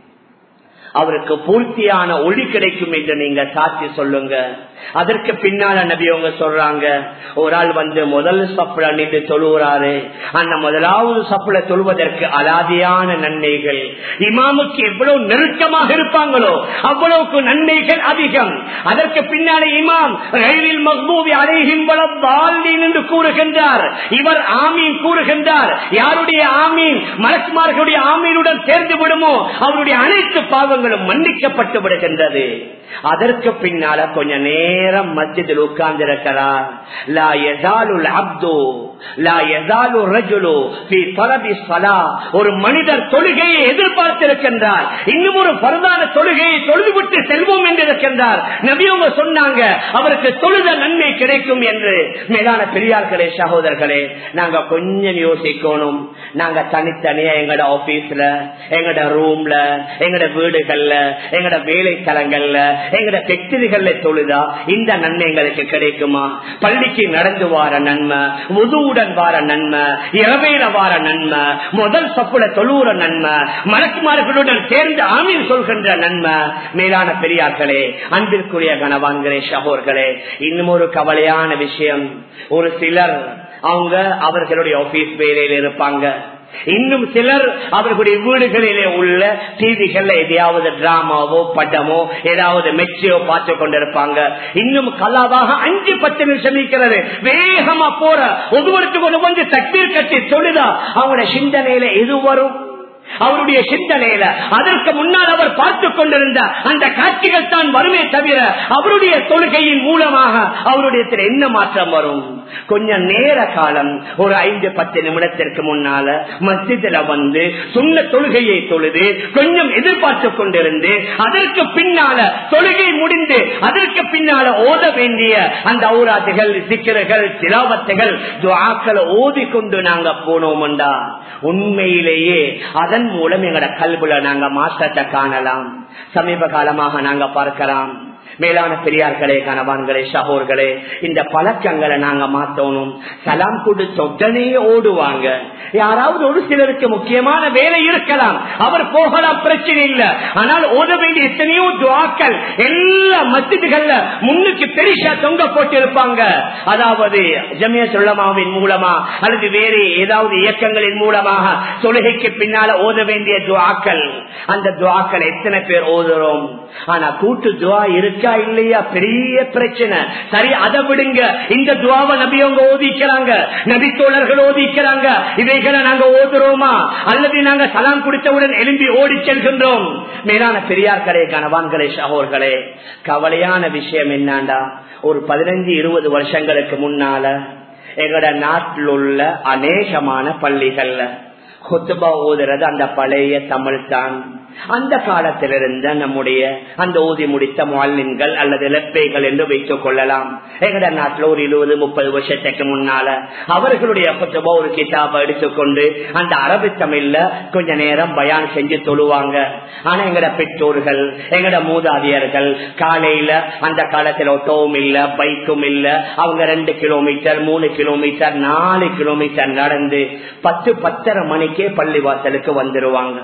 அவருக்கு பூர்த்தியான ஒளி கிடைக்கும் என்று நீங்க சாட்சி சொல்லுங்க அதற்கு பின்னால நபி அவங்க சொல்றாங்க ஒரு ஆள் வந்து முதல் சப்புல நின்று தொழுகிறாரு அந்த முதலாவது சப்புல தொழுவதற்கு அலாதியான நன்மைகள் இமாமுக்கு எவ்வளவு நெருக்கமாக இருப்பாங்களோ அவ்வளவுக்கு நன்மைகள் அதிகம் அதற்கு பின்னாலே இமாம் ரயிலில் மக்பூவி அடைகின் வாழ்ந்தேன் என்று கூறுகின்றார் இவர் ஆமீன் கூறுகின்றார் யாருடைய ஆமீன் மலக்குமார்களுடைய ஆமீனுடன் சேர்ந்து விடுமோ அவருடைய அனைத்து பாவங்களும் மன்னிக்கப்பட்டு விடுகின்றது அதற்கு பின்னால கொஞ்ச நேரம் மத்தியத்தில் உட்கார்ந்திருக்கிறார் லா யசாலுல் அப்து லா யசாலு ரஜுலு ஃபீ தலபி ஸலா ஒரு மனிதர் தொழுகையை எதிர்பார்த்திருக்கின்றார் இன்னும் ஒரு பரதான தொழுகையை தொழுதுவிட்டு செல்வோம் என்று இருக்கின்றார் நபியவங்க சொன்னாங்க அவருக்கு தொழுத நன்மை கிடைக்கும் என்று மேலான பெரியார்களே சகோதரர்களே நாங்க கொஞ்சம் யோசிக்கணும் நாங்க தனித்தனியா எங்கட ஆபீஸ்ல எங்கட ரூம்ல எங்கட வீடுகள்ல எங்கட வேலை தலங்கள்ல எங்கட ஃபெக்டரிகள்ல தொழுதா இந்த நன்மை எங்களுக்கு கிடைக்குமா பள்ளிக்கு நடந்து வார நன்மை முதுவுடன் வார நன்மை இரவையில வார நன்மை முதல் சப்புல தொழுவுற நன்மை மலக்குமார்களுடன் சேர்ந்து ஆமீன் சொல்கின்ற நன்மை மேலான பெரியார்களே அன்பிற்குரிய கனவான்களே சகோர்களே இன்னும் ஒரு கவலையான விஷயம் ஒரு சிலர் அவங்க அவர்களுடைய ஆபீஸ் வேலையில் இருப்பாங்க இன்னும் சிலர் அவர்களுடைய வீடுகளிலே உள்ள டிவிகள்ல எதையாவது டிராமாவோ படமோ ஏதாவது மெச்சியோ பார்த்து கொண்டிருப்பாங்க இன்னும் கலாவாக அஞ்சு பத்து நிமிஷம் இருக்கிறது வேகமா போற ஒவ்வொருத்துக்கு ஒன்று வந்து தட்டீர் கட்டி தொழுதா அவங்களோட சிந்தனையில எது வரும் அவருடைய சிந்தனையில அதற்கு முன்னால் அவர் பார்த்து கொண்டிருந்த அந்த காட்சிகள் தான் வருமே தவிர அவருடைய தொழுகையின் மூலமாக அவருடைய என்ன மாற்றம் வரும் கொஞ்சம் நேர காலம் ஒரு ஐந்து பத்து நிமிடத்திற்கு முன்னால மஸ்ஜிதில் வந்து சொன்ன தொழுகையை தொழுது கொஞ்சம் எதிர்பார்த்து கொண்டிருந்து அதற்கு பின்னால தொழுகை முடிந்து அதற்கு பின்னால ஓத வேண்டிய அந்த ஔராதுகள் சிக்கர்கள் திலாவத்துகள் துவாக்களை ஓதிக்கொண்டு நாங்க போனோம்டா உண்மையிலேயே அதன் மூலம் எங்கட கல்வில நாங்க மாற்றத்தை காணலாம் சமீப காலமாக நாங்க பார்க்கலாம் மேலான பெரியார்களே கணவான்களே சகோர்களே இந்த பழக்கங்களை நாங்க மாத்தணும் சலாம் கொடுத்த உடனே ஓடுவாங்க யாராவது ஒரு சிலருக்கு முக்கியமான வேலை இருக்கலாம் அவர் போகலாம் பிரச்சனை இல்லை ஆனால் ஓத வேண்டிய எத்தனையோ துவாக்கள் எல்லா மத்திதுகள்ல முன்னுக்கு பெரிசா தொங்க போட்டு இருப்பாங்க அதாவது ஜமிய சொல்லமாவின் மூலமா அல்லது வேறு ஏதாவது இயக்கங்களின் மூலமாக தொழுகைக்கு பின்னால ஓத வேண்டிய துவாக்கள் அந்த துவாக்கள் எத்தனை பேர் ஓதுறோம் ஆனா கூட்டு துவா இருக்கா இல்லையா பெரிய பிரச்சனை சரி அதை விடுங்க இந்த துவாவை நபியவங்க ஓதிக்கிறாங்க நபி தோழர்கள் ஓதிக்கிறாங்க இவைகளை நாங்க ஓதுறோமா அல்லது நாங்க சலாம் குடித்தவுடன் எழும்பி ஓடி செல்கின்றோம் மேலான பெரியார்களே கணவான்களே சகோர்களே கவலையான விஷயம் என்னாண்டா ஒரு பதினஞ்சு இருபது வருஷங்களுக்கு முன்னால எங்கட நாட்டில் உள்ள அநேகமான பள்ளிகள்ல கொத்துபா ஓதுறது அந்த பழைய தமிழ் தான் அந்த காலத்திலிருந்த நம்முடைய அந்த ஊதி முடித்த மாலின்கள் அல்லது லெப்பைகள் என்று வைத்துக் கொள்ளலாம் எங்கட நாட்டில் ஒரு இருபது முப்பது வருஷத்துக்கு முன்னால அவர்களுடைய புத்தகோ ஒரு கிதாபை எடுத்துக்கொண்டு அந்த அரபு தமிழ்ல கொஞ்ச நேரம் பயான் செஞ்சு தொழுவாங்க ஆனா எங்கட பெற்றோர்கள் எங்கட மூதாதியர்கள் காலையில அந்த காலத்துல ஆட்டோவும் இல்ல பைக்கும் இல்ல அவங்க ரெண்டு கிலோமீட்டர் மூணு கிலோமீட்டர் நாலு கிலோமீட்டர் நடந்து பத்து பத்தரை மணிக்கே பள்ளிவாசலுக்கு வந்துருவாங்க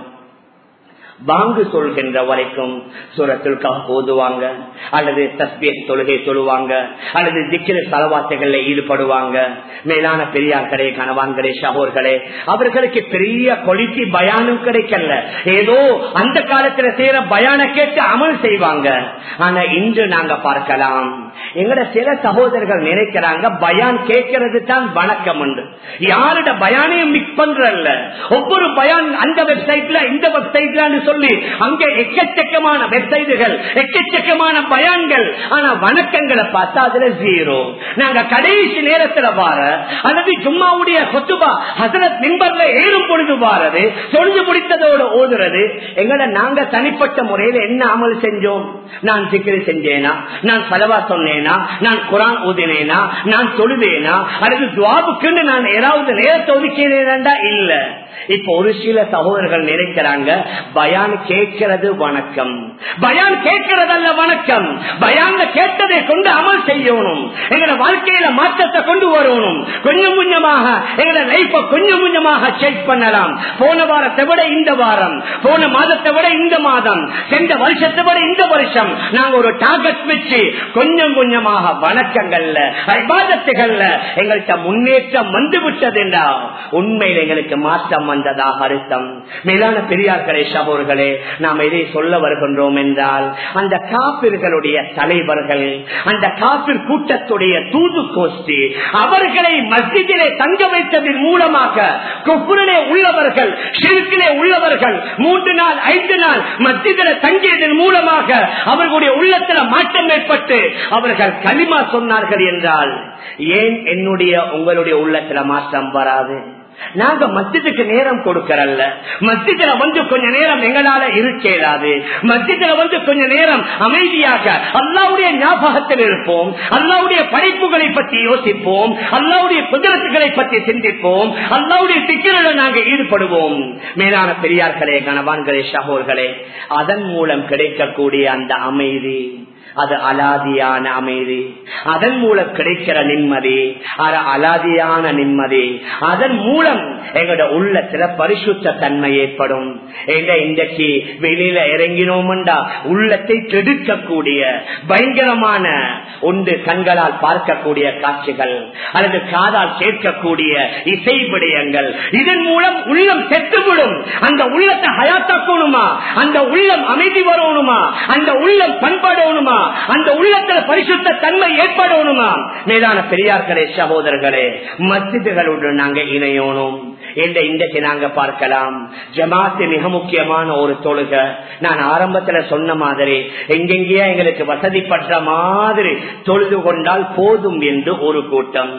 பாங்கு சொல்கின்ற வரைக்கும் சூரத்துல் ஓதுவாங்க அல்லது தஸ்பிய தொழுகை சொல்லுவாங்க அல்லது திக்கிற தலவாசைகள்ல ஈடுபடுவாங்க மேலான பெரியார்களே கணவான்களே சகோர்களே அவர்களுக்கு பெரிய கொலிட்டி பயானும் கிடைக்கல ஏதோ அந்த காலத்துல செய்யற பயான கேட்டு அமல் செய்வாங்க ஆனா இன்று நாங்க பார்க்கலாம் எங்கட சில சகோதரர்கள் நினைக்கிறாங்க பயான் கேட்கறது தான் வணக்கம் உண்டு யாரோட பயானையும் மிக்ஸ் பண்றல்ல ஒவ்வொரு பயான் அந்த வெப்சைட்ல இந்த வெப்சைட்ல சொல்லி அங்க எக்கச்சக்கமான வெப்சைட்டுகள் எக்கச்சக்கமான பயான்கள் ஆனா வணக்கங்களை பார்த்தா அதுல ஜீரோ நாங்க கடைசி நேரத்துல பார அல்லது ஜும்மாவுடைய சொத்துபா ஹசரத் மின்பர்ல ஏறும் பொழுது பாரது தொழுது முடித்ததோடு ஓதுறது எங்கட நாங்க தனிப்பட்ட முறையில என்ன அமல் செஞ்சோம் நான் சிக்கரி செஞ்சேனா நான் செலவா சொன்னேனா நான் குரான் ஊதினேனா நான் தொழுதேனா அல்லது துவாபுக்குன்னு நான் ஏதாவது நேரத்தை ஒதுக்கினேனா இல்ல இப்ப ஒரு சில சகோதரர்கள் நினைக்கிறாங்க பயான் கேட்கிறது வணக்கம் பயான் கேட்கிறதல்ல வணக்கம் பயான் கேட்டதை கொண்டு அமல் செய்யணும் எங்களோட வாழ்க்கையில மாற்றத்தை கொண்டு வரணும் கொஞ்சம் கொஞ்சமாக எங்களோட லைஃப கொஞ்சம் கொஞ்சமாக செக் பண்ணலாம் போன வாரத்தை விட இந்த வாரம் போன மாதத்தை விட இந்த மாதம் சென்ற வருஷத்தை விட இந்த வருஷம் நாங்க ஒரு டார்கெட் வச்சு கொஞ்சம் கொஞ்சமாக வணக்கங்கள்ல விவாதத்துகள்ல எங்கள்கிட்ட முன்னேற்றம் வந்து விட்டதுண்டா உண்மையில் எங்களுக்கு மாற்றம் வந்ததாக அர்த்தம் மேலான பெரியார்களே சகோர்களே நாம் எதை சொல்ல வருகின்றோம் என்றால் அந்த காப்பிர்களுடைய தலைவர்கள் அந்த காப்பிர் கூட்டத்துடைய தூது கோஷ்டி அவர்களை மஸ்ஜிதிலே தங்க வைத்ததன் மூலமாக குப்புரிலே உள்ளவர்கள் ஷிருக்கிலே உள்ளவர்கள் மூன்று நாள் ஐந்து நாள் மஸ்ஜிதில தங்கியதன் மூலமாக அவர்களுடைய உள்ளத்துல மாற்றம் ஏற்பட்டு அவர்கள் களிமா சொன்னார்கள் என்றால் ஏன் என்னுடைய உங்களுடைய உள்ளத்துல மாற்றம் வராது நாங்க மத்தியத்துக்கு நேரம் கொடுக்கறல்ல மத்தியத்துல வந்து கொஞ்ச நேரம் எங்களால இருக்கேடாது மத்தியத்துல வந்து கொஞ்ச நேரம் அமைதியாக அல்லாவுடைய ஞாபகத்தில் இருப்போம் அல்லாவுடைய படைப்புகளை பற்றி யோசிப்போம் அல்லாவுடைய குதிரத்துகளை பற்றி சிந்திப்போம் அல்லாவுடைய திக்கிரில் நாங்கள் ஈடுபடுவோம் மேலான பெரியார்களே கணவான்களே சகோர்களே அதன் மூலம் கிடைக்கக்கூடிய அந்த அமைதி அது அலாதியான அமைதி அதன் மூலம் கிடைக்கிற நிம்மதி அது அலாதியான நிம்மதி அதன் மூலம் எங்களோட உள்ளத்துல பரிசுத்த தன்மை ஏற்படும் எங்க இன்றைக்கு வெளியில இறங்கினோம்டா உள்ளத்தை கெடுக்கக்கூடிய பயங்கரமான ஒன்று கண்களால் பார்க்கக்கூடிய காட்சிகள் அல்லது காதால் கேட்கக்கூடிய இசை விடயங்கள் இதன் மூலம் உள்ளம் செத்துவிடும் அந்த உள்ளத்தை ஹயாத்தாக்கணுமா அந்த உள்ளம் அமைதி வரணுமா அந்த உள்ளம் பண்படணுமா அந்த உள்ளத்துல பரிசுத்த தன்மை ஏற்படணுமா மேலான பெரியார்களே சகோதரர்களே மசிதுகளுடன் நாங்க இணையணும் என்ற இன்றைக்கு நாங்க பார்க்கலாம் ஜமாத்து மிக முக்கியமான ஒரு தொழுக நான் ஆரம்பத்துல சொன்ன மாதிரி எங்கெங்கேயா எங்களுக்கு வசதிப்பட்ட மாதிரி தொழுது கொண்டால் போதும் என்று ஒரு கூட்டம்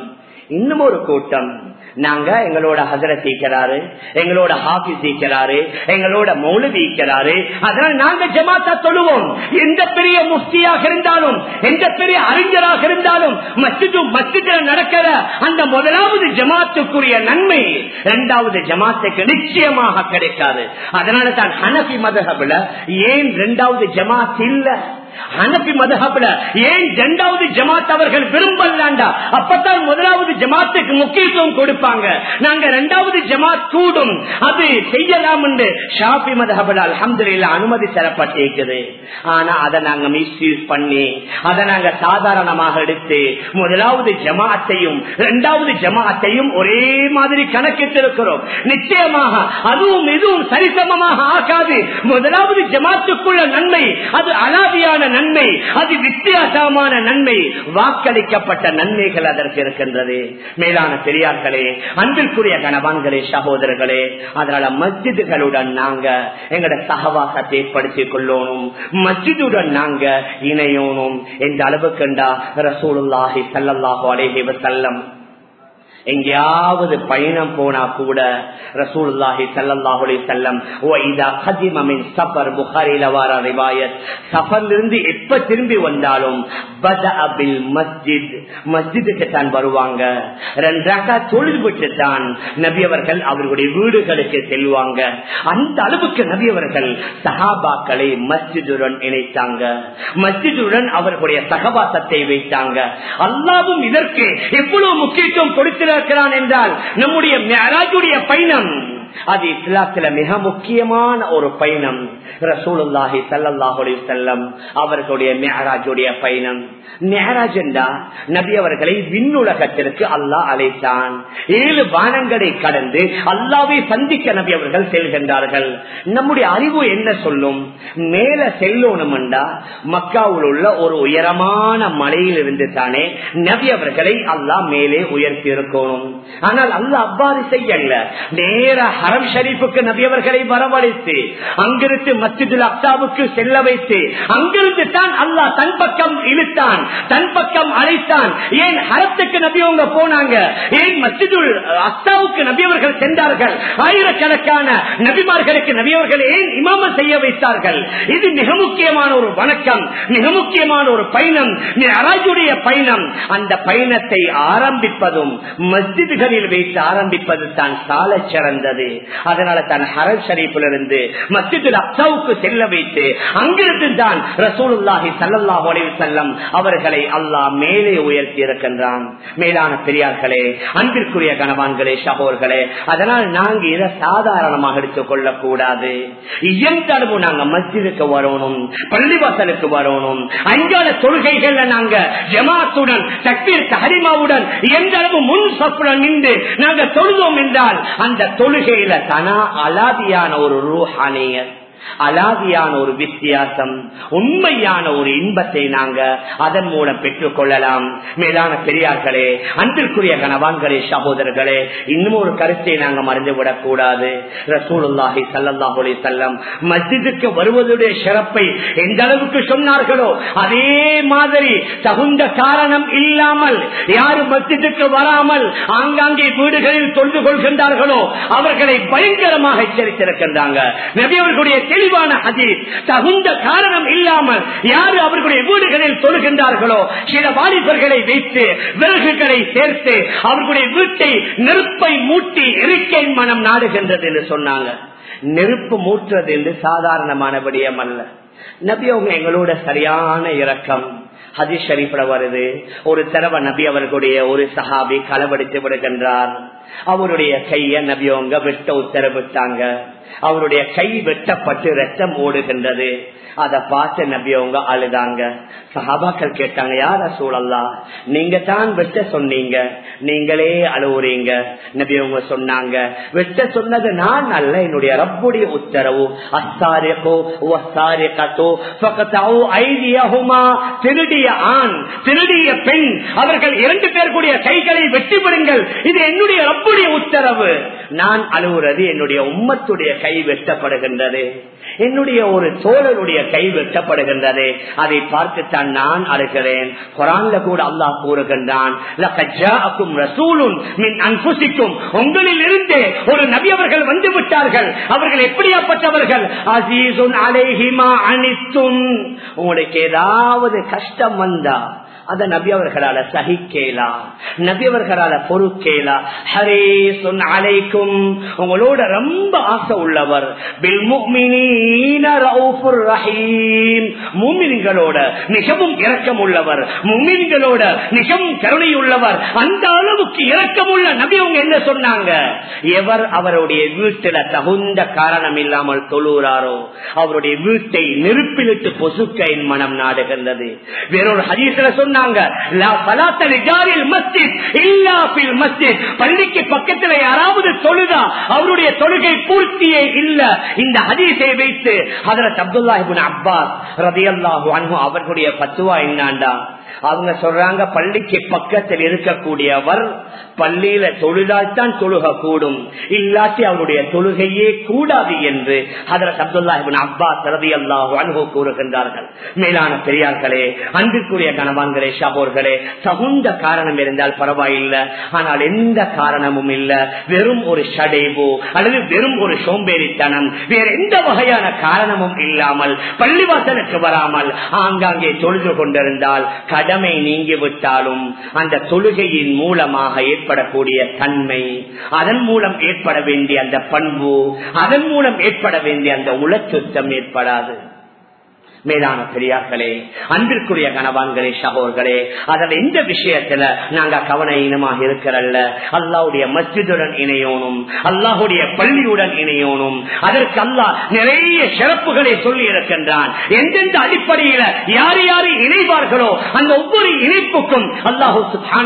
இன்னும் ஒரு கூட்டம் நாங்க எங்களோட ஹசரத் ஈக்கிறாரு எங்களோட ஹாபிஸ் ஈக்கிறாரு எங்களோட மௌலவி ஈக்கிறாரு அதனால நாங்க ஜமாத்தா சொல்லுவோம் எந்த பெரிய முஃப்தியாக இருந்தாலும் எந்த பெரிய அறிஞராக இருந்தாலும் மஸ்ஜிது மஸ்ஜிதில் நடக்கிற அந்த முதலாவது ஜமாத்துக்குரிய நன்மை இரண்டாவது ஜமாத்துக்கு நிச்சயமாக கிடைக்காது அதனால தான் ஹனபி மதகபுல ஏன் இரண்டாவது ஜமாத் இல்ல ஹனபி மதஹப்ல ஏன் இரண்டாவது ஜமாத் அவர்கள் விரும்பலாண்டா அப்பதான் முதலாவது ஜமாத்துக்கு முக்கியத்துவம் கொடுப்பாங்க நாங்க இரண்டாவது ஜமாத் கூடும் அது செய்யலாம் என்று ஷாபி மதஹப்ல அலமதுல அனுமதி தரப்பட்டிருக்குது ஆனா அதை நாங்க மிஸ்யூஸ் பண்ணி அதை நாங்க சாதாரணமாக எடுத்து முதலாவது ஜமாத்தையும் இரண்டாவது ஜமாத்தையும் ஒரே மாதிரி கணக்கிட்டிருக்கிறோம் நிச்சயமாக அதுவும் இதுவும் சரிசமமாக ஆகாது முதலாவது ஜமாத்துக்குள்ள நன்மை அது அலாதியான நன்மை அது வித்தியாசமான நன்மை வாக்களிக்கப்பட்ட நன்மைகள் அதற்கு இருக்கின்றது மேலான பெரியார்களே அன்பிற்குரிய கணவான்களே சகோதரர்களே அதனால மஸ்ஜிதுகளுடன் நாங்க எங்கட சகவாசத்தை ஏற்படுத்திக் கொள்ளணும் மஸ்ஜிதுடன் நாங்க இணையணும் என்ற அளவுக்குண்டா ரசூலுல்லாஹி சல்லல்லாஹு அலைஹி வஸல்லம் எங்கேயாவது பயணம் போனா கூட ரசூலுல்லாஹி ஸல்லல்லாஹு அலைஹி வஸல்லம் வ இதா கதிம மின் சஃபர் புகாரில வர ரிவாயத் சஃபர்ல இருந்து எப்ப திரும்பி வந்தாலும் பதஅ பில் மஸ்ஜித் மஸ்ஜிதுக்கு தான் வருவாங்க ரெண்டு ரக்காத் தொழுது விட்டு தான் நபி அவர்கள் அவர்களுடைய வீடுகளுக்கு செல்வாங்க அந்த அளவுக்கு நபி அவர்கள் சஹாபாக்களை மஸ்ஜிதுடன் இணைத்தாங்க மஸ்ஜிதுடன் அவர்களுடைய சகவாசத்தை வைத்தாங்க அல்லாவும் இதற்கு எவ்வளவு முக்கியத்துவம் கொடுத்திருக்கிறான் என்றால் நம்முடைய மேராஜுடைய பயணம் அது இஸ்லாத்துல மிக முக்கியமான ஒரு பயணம் ரசூலுல்லாஹி சல்லாஹுடைய செல்லம் அவர்களுடைய மேராஜுடைய பயணம் மேராஜ் என்றா நபி அவர்களை விண்ணுலகத்திற்கு அல்லாஹ் அழைத்தான் ஏழு வானங்களை கடந்து அல்லாவை சந்திக்க நபி அவர்கள் செல்கின்றார்கள் நம்முடைய அறிவு என்ன சொல்லும் மேல செல்லணும் என்றா மக்காவில் உள்ள ஒரு உயரமான மலையில் இருந்து தானே நபி அவர்களை அல்லாஹ் மேலே உயர்த்தி இருக்கணும் ஆனால் அல்லாஹ் அவ்வாறு செய்யல நேர ஹரம் ஷரீஃபுக்கு நபி அவர்களை வரவழைத்து அங்கிருந்து மஸ்ஜிதுல் அக்தாவுக்கு செல்ல வைத்து அங்கிருந்து தான் அல்லாஹ் தன் பக்கம் இழுத்தான் தன் பக்கம் அழைத்தான் ஏன் ஹரத்துக்கு நபி அவங்க போனாங்க ஏன் மஸ்ஜிதுல் அக்தாவுக்கு நபி அவர்கள் சென்றார்கள் ஆயிரக்கணக்கான நபிமார்களுக்கு நபி அவர்கள் ஏன் இமாம செய்ய வைத்தார்கள் இது மிக முக்கியமான ஒரு வணக்கம் மிக முக்கியமான ஒரு பயணம் அராஜுடைய பயணம் அந்த பயணத்தை ஆரம்பிப்பதும் மஸ்ஜிதுகளில் வைத்து ஆரம்பிப்பது தான் சால சிறந்தது அதனால தான் ஹரத் ஷரீஃபிலிருந்து மஸ்ஜிதுல் அக்சாவுக்கு செல்ல வைத்து அங்கிருந்து தான் ரசூலுல்லாஹி சல்லாஹ் அலைவு செல்லம் அவர்களை அல்லாஹ் மேலே உயர்த்தி இருக்கின்றான் மேலான பெரியார்களே அன்பிற்குரிய கணவான்களே சகோர்களே அதனால் நாங்க இதை சாதாரணமாக எடுத்துக் கொள்ளக் கூடாது எந்த அளவு நாங்க மஸ்ஜிதுக்கு வரணும் பள்ளிவாசலுக்கு வரணும் அஞ்சால தொழுகைகள்ல நாங்க ஜமாத்துடன் தக்பீர் ஹரிமாவுடன் எந்த அளவு முன் சொப்புடன் நின்று நாங்க தொழுதோம் என்றால் அந்த தொழுகையில தனா அலாதியான ஒரு ரூஹானியர் அலாதியான ஒரு வித்தியாசம் உண்மையான ஒரு இன்பத்தை நாங்க அதன் மூலம் பெற்றுக் கொள்ளலாம் மேலான பெரியார்களே அன்பிற்குரிய கணவான்களே சகோதரர்களே இன்னும் ஒரு கருத்தை நாங்க மறந்துவிடக் கூடாது ரசூலுல்லாஹி சல்லாஹுலே செல்லம் மஸ்ஜிதுக்கு வருவதுடைய சிறப்பை எந்த அளவுக்கு சொன்னார்களோ அதே மாதிரி தகுந்த காரணம் இல்லாமல் யாரு மஸ்ஜிதுக்கு வராமல் ஆங்காங்கே வீடுகளில் தொழுது கொள்கின்றார்களோ அவர்களை பயங்கரமாக எச்சரித்திருக்கின்றாங்க நபி அவர்களுடைய தெளிவான ஹதீஸ் தகுந்த காரணம் இல்லாமல் யாரு அவர்களுடைய வீடுகளில் தொழுகின்றார்களோ சில வாலிபர்களை வைத்து விறகுகளை சேர்த்து அவர்களுடைய வீட்டை நெருப்பை மூட்டி இருக்கை மனம் நாடுகின்றது என்று சொன்னாங்க நெருப்பு மூட்டுறது என்று சாதாரணமான விடயம் அல்ல நபி அவங்க எங்களோட சரியான இரக்கம் ஹதீஸ் ஷரீஃப்ல வருது ஒரு தடவை நபி அவர்களுடைய ஒரு சஹாபி களவடித்து விடுகின்றார் அவருடைய கைய நபியவங்க வெட்ட உத்தரவிட்டாங்க அவருடைய கை வெட்டப்பட்டு ரத்தம் ஓடுகின்றது அதை பார்த்து நபி அவங்க அழுதாங்க சஹாபாக்கள் கேட்டாங்க யார சூழல்லா நீங்க தான் வெட்ட சொன்னீங்க நீங்களே அழுவுறீங்க நபி அவங்க சொன்னாங்க வெட்ட சொன்னது நான் அல்ல என்னுடைய ரப்புடைய உத்தரவு அஸ்தாரியோ அஸ்தாரியோ திருடிய ஆண் திருடிய பெண் அவர்கள் இரண்டு பேருக்குடைய கைகளை அவர்களை வெற்றி பெறுங்கள் இது என்னுடைய ரப்புடைய உத்தரவு நான் அழுவுறது என்னுடைய உம்மத்துடைய கை வெட்டப்படுகின்றது என்னுடைய ஒரு தோழருடைய கை வெட்டப்படுகின்றது அதை பார்த்துத்தான் நான் அழுகிறேன் குரான்ல கூட அல்லாஹ் கூறுகின்றான் உங்களில் இருந்தே ஒரு நபி அவர்கள் வந்து விட்டார்கள் அவர்கள் எப்படியாப்பட்டவர்கள் அசீசுன் அலேஹிமா அனித்தும் உங்களுக்கு ஏதாவது கஷ்டம் வந்தா அத நபி அவர்களால சகிக்கேலா நபி அவர்களால பொறுக்கேலா ஹரே சொன்ன அலைக்கும் உங்களோட ரொம்ப ஆசை உள்ளவர் மூமின்களோட மிகவும் இரக்கம் உள்ளவர் மூமின்களோட மிகவும் கருணை உள்ளவர் அந்த அளவுக்கு இரக்கம் உள்ள நபி அவங்க என்ன சொன்னாங்க எவர் அவருடைய வீட்டுல தகுந்த காரணம் இல்லாமல் தொழுகிறாரோ அவருடைய வீட்டை நெருப்பிலிட்டு பொசுக்க என் மனம் நாடுகின்றது வேறொரு ஹதீஸ்ல சொன்னாங்க பள்ளிக்கு பக்கத்தில் யாராவது தொழுதா அவருடைய தொழுகை பூர்த்தியே இல்ல இந்த ஹதீஸை வைத்து ஹதரத் அப்துல்லாஹிபின் அப்பாஸ் ரதி அல்லாஹு அவர்களுடைய பத்துவா என்னாண்டா அவங்க சொல்றாங்க பள்ளிக்கு பக்கத்தில் இருக்கக்கூடியவர் பள்ளியில தொழுதால் தான் தொழுக கூடும் இல்லாட்டி அவருடைய தொழுகையே கூடாது என்று அதற்கு அப்துல்லாஹிபின் அப்பா சரதி அல்லாஹு அனுபவ கூறுகின்றார்கள் மேலான பெரியார்களே அன்பிற்குரிய கணவான்களே ஷாபோர்களே தகுந்த காரணம் இருந்தால் பரவாயில்லை ஆனால் எந்த காரணமும் இல்ல வெறும் ஒரு ஷடேவோ அல்லது வெறும் ஒரு சோம்பேறித்தனம் வேற எந்த வகையான காரணமும் இல்லாமல் பள்ளிவாசலுக்கு வராமல் ஆங்காங்கே தொழுது கொண்டிருந்தால் கடமை நீங்கிவிட்டாலும் அந்த தொழுகையின் மூலமாக ஏற்படக்கூடிய தன்மை அதன் மூலம் ஏற்பட வேண்டிய அந்த பண்பு அதன் மூலம் ஏற்பட வேண்டிய அந்த உளச்சுத்தம் ஏற்படாது மேலான பெரியார்களே அன்பிற்குரிய கணவான்களே சகோர்களே அதில் எந்த விஷயத்துல நாங்க கவன இனமாக இருக்கிறல்ல அல்லாவுடைய மஸ்ஜிதுடன் இணையோனும் அல்லாஹுடைய பள்ளியுடன் இணையோனும் அதற்கு அல்லாஹ் நிறைய சிறப்புகளை சொல்லி இருக்கின்றான் எந்தெந்த அடிப்படையில யார் யாரு இணைவார்களோ அந்த ஒவ்வொரு இணைப்புக்கும் அல்லாஹூ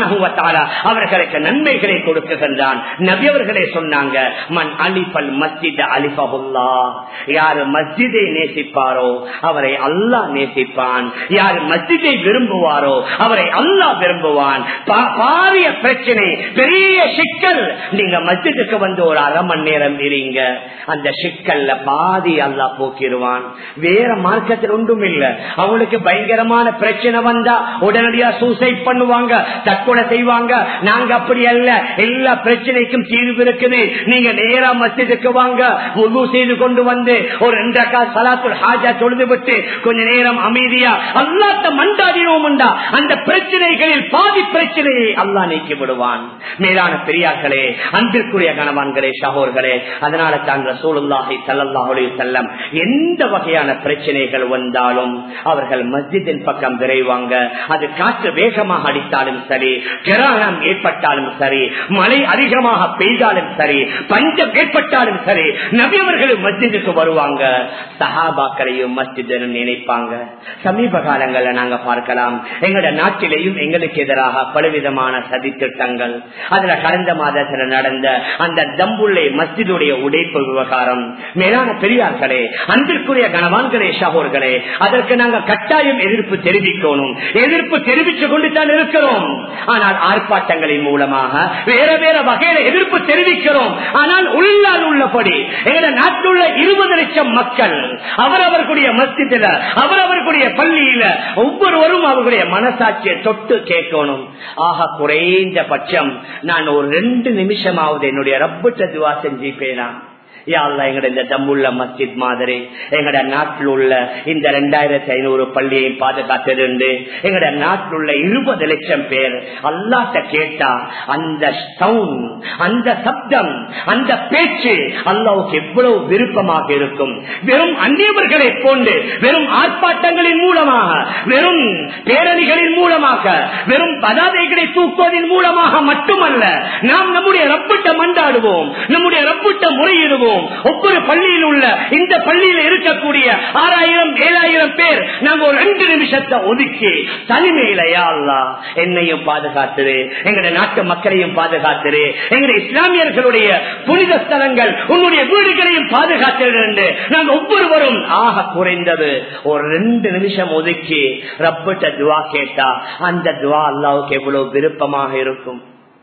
அவர்களுக்கு நன்மைகளை கொடுக்குகின்றான் நபி அவர்களே சொன்னாங்க மண் அலிபல் மஸ்ஜித் அலிபகுல்லா யாரு மஸ்ஜிதை நேசிப்பாரோ அவரை அல்லாஹ் நேசிப்பான் யார் மஸ்ஜிதை விரும்புவாரோ அவரை அல்லாஹ் விரும்புவான் பாரிய பிரச்சனை பெரிய சிக்கல் நீங்க மஸ்ஜிதுக்கு வந்து ஒரு அரை மணி நேரம் இருங்க அந்த சிக்கல்ல பாதி அல்லாஹ் போக்கிடுவான் வேற மார்க்கத்தில் ஒன்றும் இல்ல அவங்களுக்கு பயங்கரமான பிரச்சனை வந்தா உடனடியா சூசைட் பண்ணுவாங்க தற்கொலை செய்வாங்க நாங்க அப்படி அல்ல எல்லா பிரச்சனைக்கும் தீர்வு இருக்குது நீங்க நேரா மஸ்ஜிதுக்கு வாங்க உது செய்து கொண்டு வந்து ஒரு ரெண்டக்கா சலாத்துல் ஹாஜா தொழுது விட்டு கொஞ்ச நேரம் அமைதியா அல்லாத்த மண்டாடினோம்டா அந்த பிரச்சனைகளில் பாதி பிரச்சனையை அல்லா நீக்கி விடுவான் மேலான பெரியார்களே அன்பிற்குரிய கணவான்களே சகோர்களே அதனால தான் ரசூலுல்லாஹி சல்லாஹுலே செல்லம் எந்த வகையான பிரச்சனைகள் வந்தாலும் அவர்கள் மஸ்ஜிதின் பக்கம் விரைவாங்க அது காற்று வேகமாக அடித்தாலும் சரி கிராணம் ஏற்பட்டாலும் சரி மழை அதிகமாக பெய்தாலும் சரி பஞ்சம் ஏற்பட்டாலும் சரி நபியவர்களும் மஸ்ஜிதுக்கு வருவாங்க சஹாபாக்களையும் மஸ்ஜிதனும் நினைப்பாங்க சமீப காலங்கள்ல நாங்க பார்க்கலாம் எங்களோட நாட்டிலேயும் எங்களுக்கு எதிராக பலவிதமான சதி திட்டங்கள் அதுல கடந்த மாதத்துல நடந்த அந்த தம்புள்ளை மஸ்ஜிதுடைய உடைப்பு விவகாரம் மேலான பெரியார்களே அன்பிற்குரிய கனவான்களே ஷாகோர்களே அதற்கு நாங்க கட்டாயம் எதிர்ப்பு தெரிவிக்கணும் எதிர்ப்பு தெரிவித்துக் கொண்டு தான் இருக்கிறோம் ஆனால் ஆர்ப்பாட்டங்களின் மூலமாக வேற வேற வகையில எதிர்ப்பு தெரிவிக்கிறோம் ஆனால் உள்ளால் உள்ளபடி எங்களோட நாட்டில் உள்ள இருபது லட்சம் மக்கள் அவரவர்களுடைய மஸ்ஜிதில அவரவர்களுடைய பள்ளியில ஒவ்வொருவரும் அவர்களுடைய மனசாட்சியை தொட்டு கேட்கணும் ஆக குறைந்த பட்சம் நான் ஒரு ரெண்டு நிமிஷமாவது என்னுடைய ரப்பிட்ட துவா செஞ்சுப்பேனா யாழ்லா எங்கட இந்த தம்புள்ள மஸ்ஜித் மாதிரி எங்கட நாட்டில் உள்ள இந்த ரெண்டாயிரத்தி ஐநூறு பள்ளியை பாதுகாத்திருந்து எங்கட நாட்டில் உள்ள இருபது லட்சம் பேர் அல்லாட்ட கேட்டா அந்த சவுண்ட் அந்த சப்தம் அந்த பேச்சு அல்லாவுக்கு எவ்வளவு விருப்பமாக இருக்கும் வெறும் அந்நியவர்களை போன்று வெறும் ஆர்ப்பாட்டங்களின் மூலமாக வெறும் பேரணிகளின் மூலமாக வெறும் பதாதைகளை தூக்குவதன் மூலமாக மட்டுமல்ல நாம் நம்முடைய ரப்பிட்ட மண்டாடுவோம் நம்முடைய ரப்பிட்ட முறையிடுவோம் ஒவ்வொரு பள்ளியில் உள்ள இந்த பள்ளியில் இருக்கக்கூடிய ஆறாயிரம் ஏழாயிரம் பேர் நாங்க ஒரு ரெண்டு நிமிஷத்தை ஒதுக்கி தனிமையிலையா அல்லா என்னையும் பாதுகாத்துரு எங்களுடைய நாட்டு மக்களையும் பாதுகாத்துரு எங்களுடைய இஸ்லாமியர்களுடைய புனித ஸ்தலங்கள் உன்னுடைய வீடுகளையும் பாதுகாத்து நாங்க ஒவ்வொருவரும் ஆக குறைந்தது ஒரு ரெண்டு நிமிஷம் ஒதுக்கி ரப்பிட்ட துவா கேட்டா அந்த துவா அல்லாவுக்கு எவ்வளவு விருப்பமாக இருக்கும்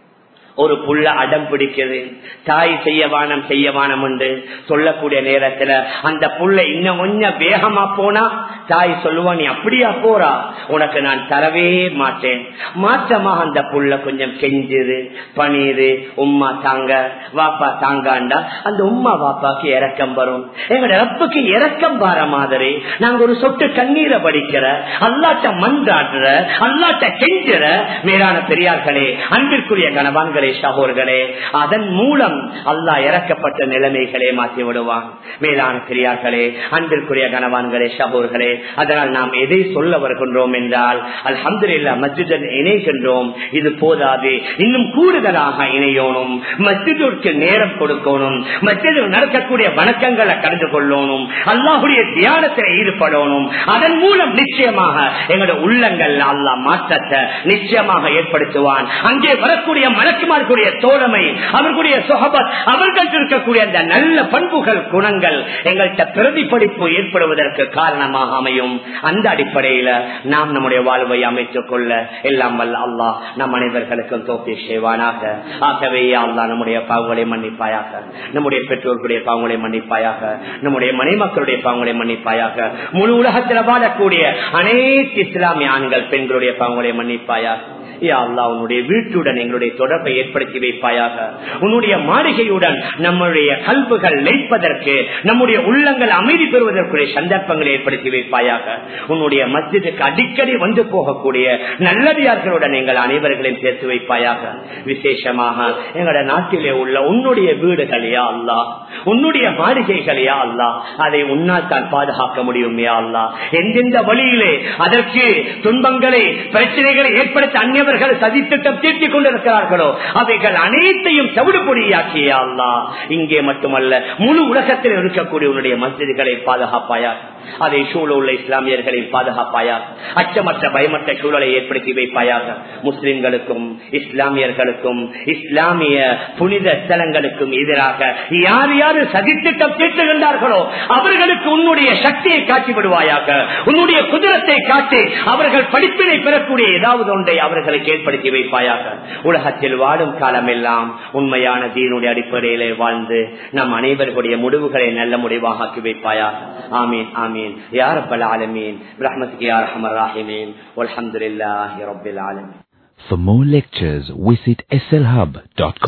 ஒரு புள்ள அடம் பிடிக்குது தாய் செய்யவானம் செய்யவானம் உண்டு சொல்லக்கூடிய நேரத்துல அந்த புள்ள இன்னும் கொஞ்சம் வேகமா போனா தாய் சொல்லுவா நீ அப்படியா போறா உனக்கு நான் தரவே மாட்டேன் மாற்றமா அந்த புள்ள கொஞ்சம் கெஞ்சுது பனீரு உம்மா தாங்க வாப்பா தாங்காண்டா அந்த உம்மா வாப்பாக்கு இறக்கம் வரும் எங்களோட ரப்புக்கு இறக்கம் பார மாதிரி நாங்க ஒரு சொட்டு கண்ணீரை படிக்கிற அல்லாட்ட மன்றாடுற அல்லாட்ட கெஞ்சுற மேலான பெரியார்களே அன்பிற்குரிய கணவான்களே சகோர்களே அதன் மூலம் அல்லாஹ் இறக்கப்பட்ட நிலைமைகளே மாற்றி விடுவான் மேலான பெரியார்களே அன்பிற்குரிய கணவான்களே சகோர்களே அதனால் நாம் எதை சொல்ல வருகின்றோம் என்றால் அல்ஹம்துலில்லாஹ் மஸ்ஜிதன் இணைகின்றோம் இது போதாது இன்னும் கூடுதலாக இணையணும் மஸ்ஜிதிற்கு நேரம் கொடுக்கணும் மஸ்ஜிதில் நடக்கக்கூடிய வணக்கங்களை கலந்து கொள்ளணும் அல்லாஹுடைய தியானத்தில் ஈடுபடணும் அதன் மூலம் நிச்சயமாக எங்களுடைய உள்ளங்கள் அல்லாஹ் மாற்றத்தை நிச்சயமாக ஏற்படுத்துவான் அங்கே வரக்கூடிய மலக்குமார்களுடைய தோழமை அவர்களுடைய சொகபத் அவர்கள் இருக்கக்கூடிய அந்த நல்ல பண்புகள் குணங்கள் எங்கள்கிட்ட பிரதிபலிப்பு ஏற்படுவதற்கு காரணமாக அமையும் அந்த அடிப்படையில நாம் நம்முடைய வாழ்வை அமைத்துக் கொள்ள எல்லாம் வல்ல அல்லாஹ் நம் அனைவர்களுக்கும் தோப்பி செய்வானாக ஆகவே அல்லாஹ் நம்முடைய பாவங்களை மன்னிப்பாயாக நம்முடைய பெற்றோர்களுடைய பாவங்களை மன்னிப்பாயாக நம்முடைய மனைமக்களுடைய பாவங்களை மன்னிப்பாயாக முழு உலகத்தில் வாழக்கூடிய அனைத்து இஸ்லாமிய ஆண்கள் பெண்களுடைய பாவங்களை மன்னிப்பாயாக யா அல்லா உன்னுடைய வீட்டுடன் எங்களுடைய தொடர்பை ஏற்படுத்தி வைப்பாயாக உன்னுடைய மாளிகையுடன் நம்முடைய கல்புகள் லைப்பதற்கு நம்முடைய உள்ளங்கள் அமைதி பெறுவதற்குரிய சந்தர்ப்பங்களை ஏற்படுத்தி வைப்பாயாக உன்னுடைய மஸ்ஜிதுக்கு அடிக்கடி வந்து போகக்கூடிய நல்லடியார்களுடன் எங்கள் அனைவர்களையும் சேர்த்து வைப்பாயாக விசேஷமாக எங்களுடைய நாட்டிலே உள்ள உன்னுடைய வீடுகள் யா அல்லா உன்னுடைய மாளிகைகள் யா அல்லா அதை உன்னால் தான் பாதுகாக்க முடியும் யா அல்லா எந்தெந்த வழியிலே அதற்கு துன்பங்களை பிரச்சனைகளை ஏற்படுத்த அந்நியவர்கள் சதித்திட்டம் தீர்த்திக் கொண்டிருக்கிறார்களோ அவைகள் அனைத்தையும் தவிடுபொடியாக்கியா அல்லா இங்கே மட்டுமல்ல முழு உலகத்தில் இருக்கக்கூடிய உன்னுடைய மசிதிகளை பாதுகாப்பாயா அதை சூழ உள்ள இஸ்லாமியர்களை பாதுகாப்பாயா அச்சமற்ற பயமற்ற சூழலை ஏற்படுத்தி வைப்பாயாக முஸ்லிம்களுக்கும் இஸ்லாமியர்களுக்கும் இஸ்லாமிய புனித ஸ்தலங்களுக்கும் எதிராக யார் யார் சதித்திட்டம் தீர்த்துகின்றார்களோ அவர்களுக்கு உன்னுடைய சக்தியை காட்டி விடுவாயாக உன்னுடைய குதிரத்தை காட்டி அவர்கள் படிப்பினை பெறக்கூடிய ஏதாவது ஒன்றை அவர்களுக்கு ஏற்படுத்தி வைப்பாயாக உலகத்தில் வாழும் காலமெல்லாம் உண்மையான தீனுடைய அடிப்படையிலே வாழ்ந்து நம் அனைவர்களுடைய முடிவுகளை நல்ல முடிவாக ஆக்கி வைப்பாயாக ஆமீன் ஆமீன் யார் பல ஆலமீன் ரஹமத்துக்கு யார் அஹமர் ராஹிமீன் அல்ஹம்துலில்லாஹி ரப்பில் ஆலமீன் For more lectures, visit slhub.com.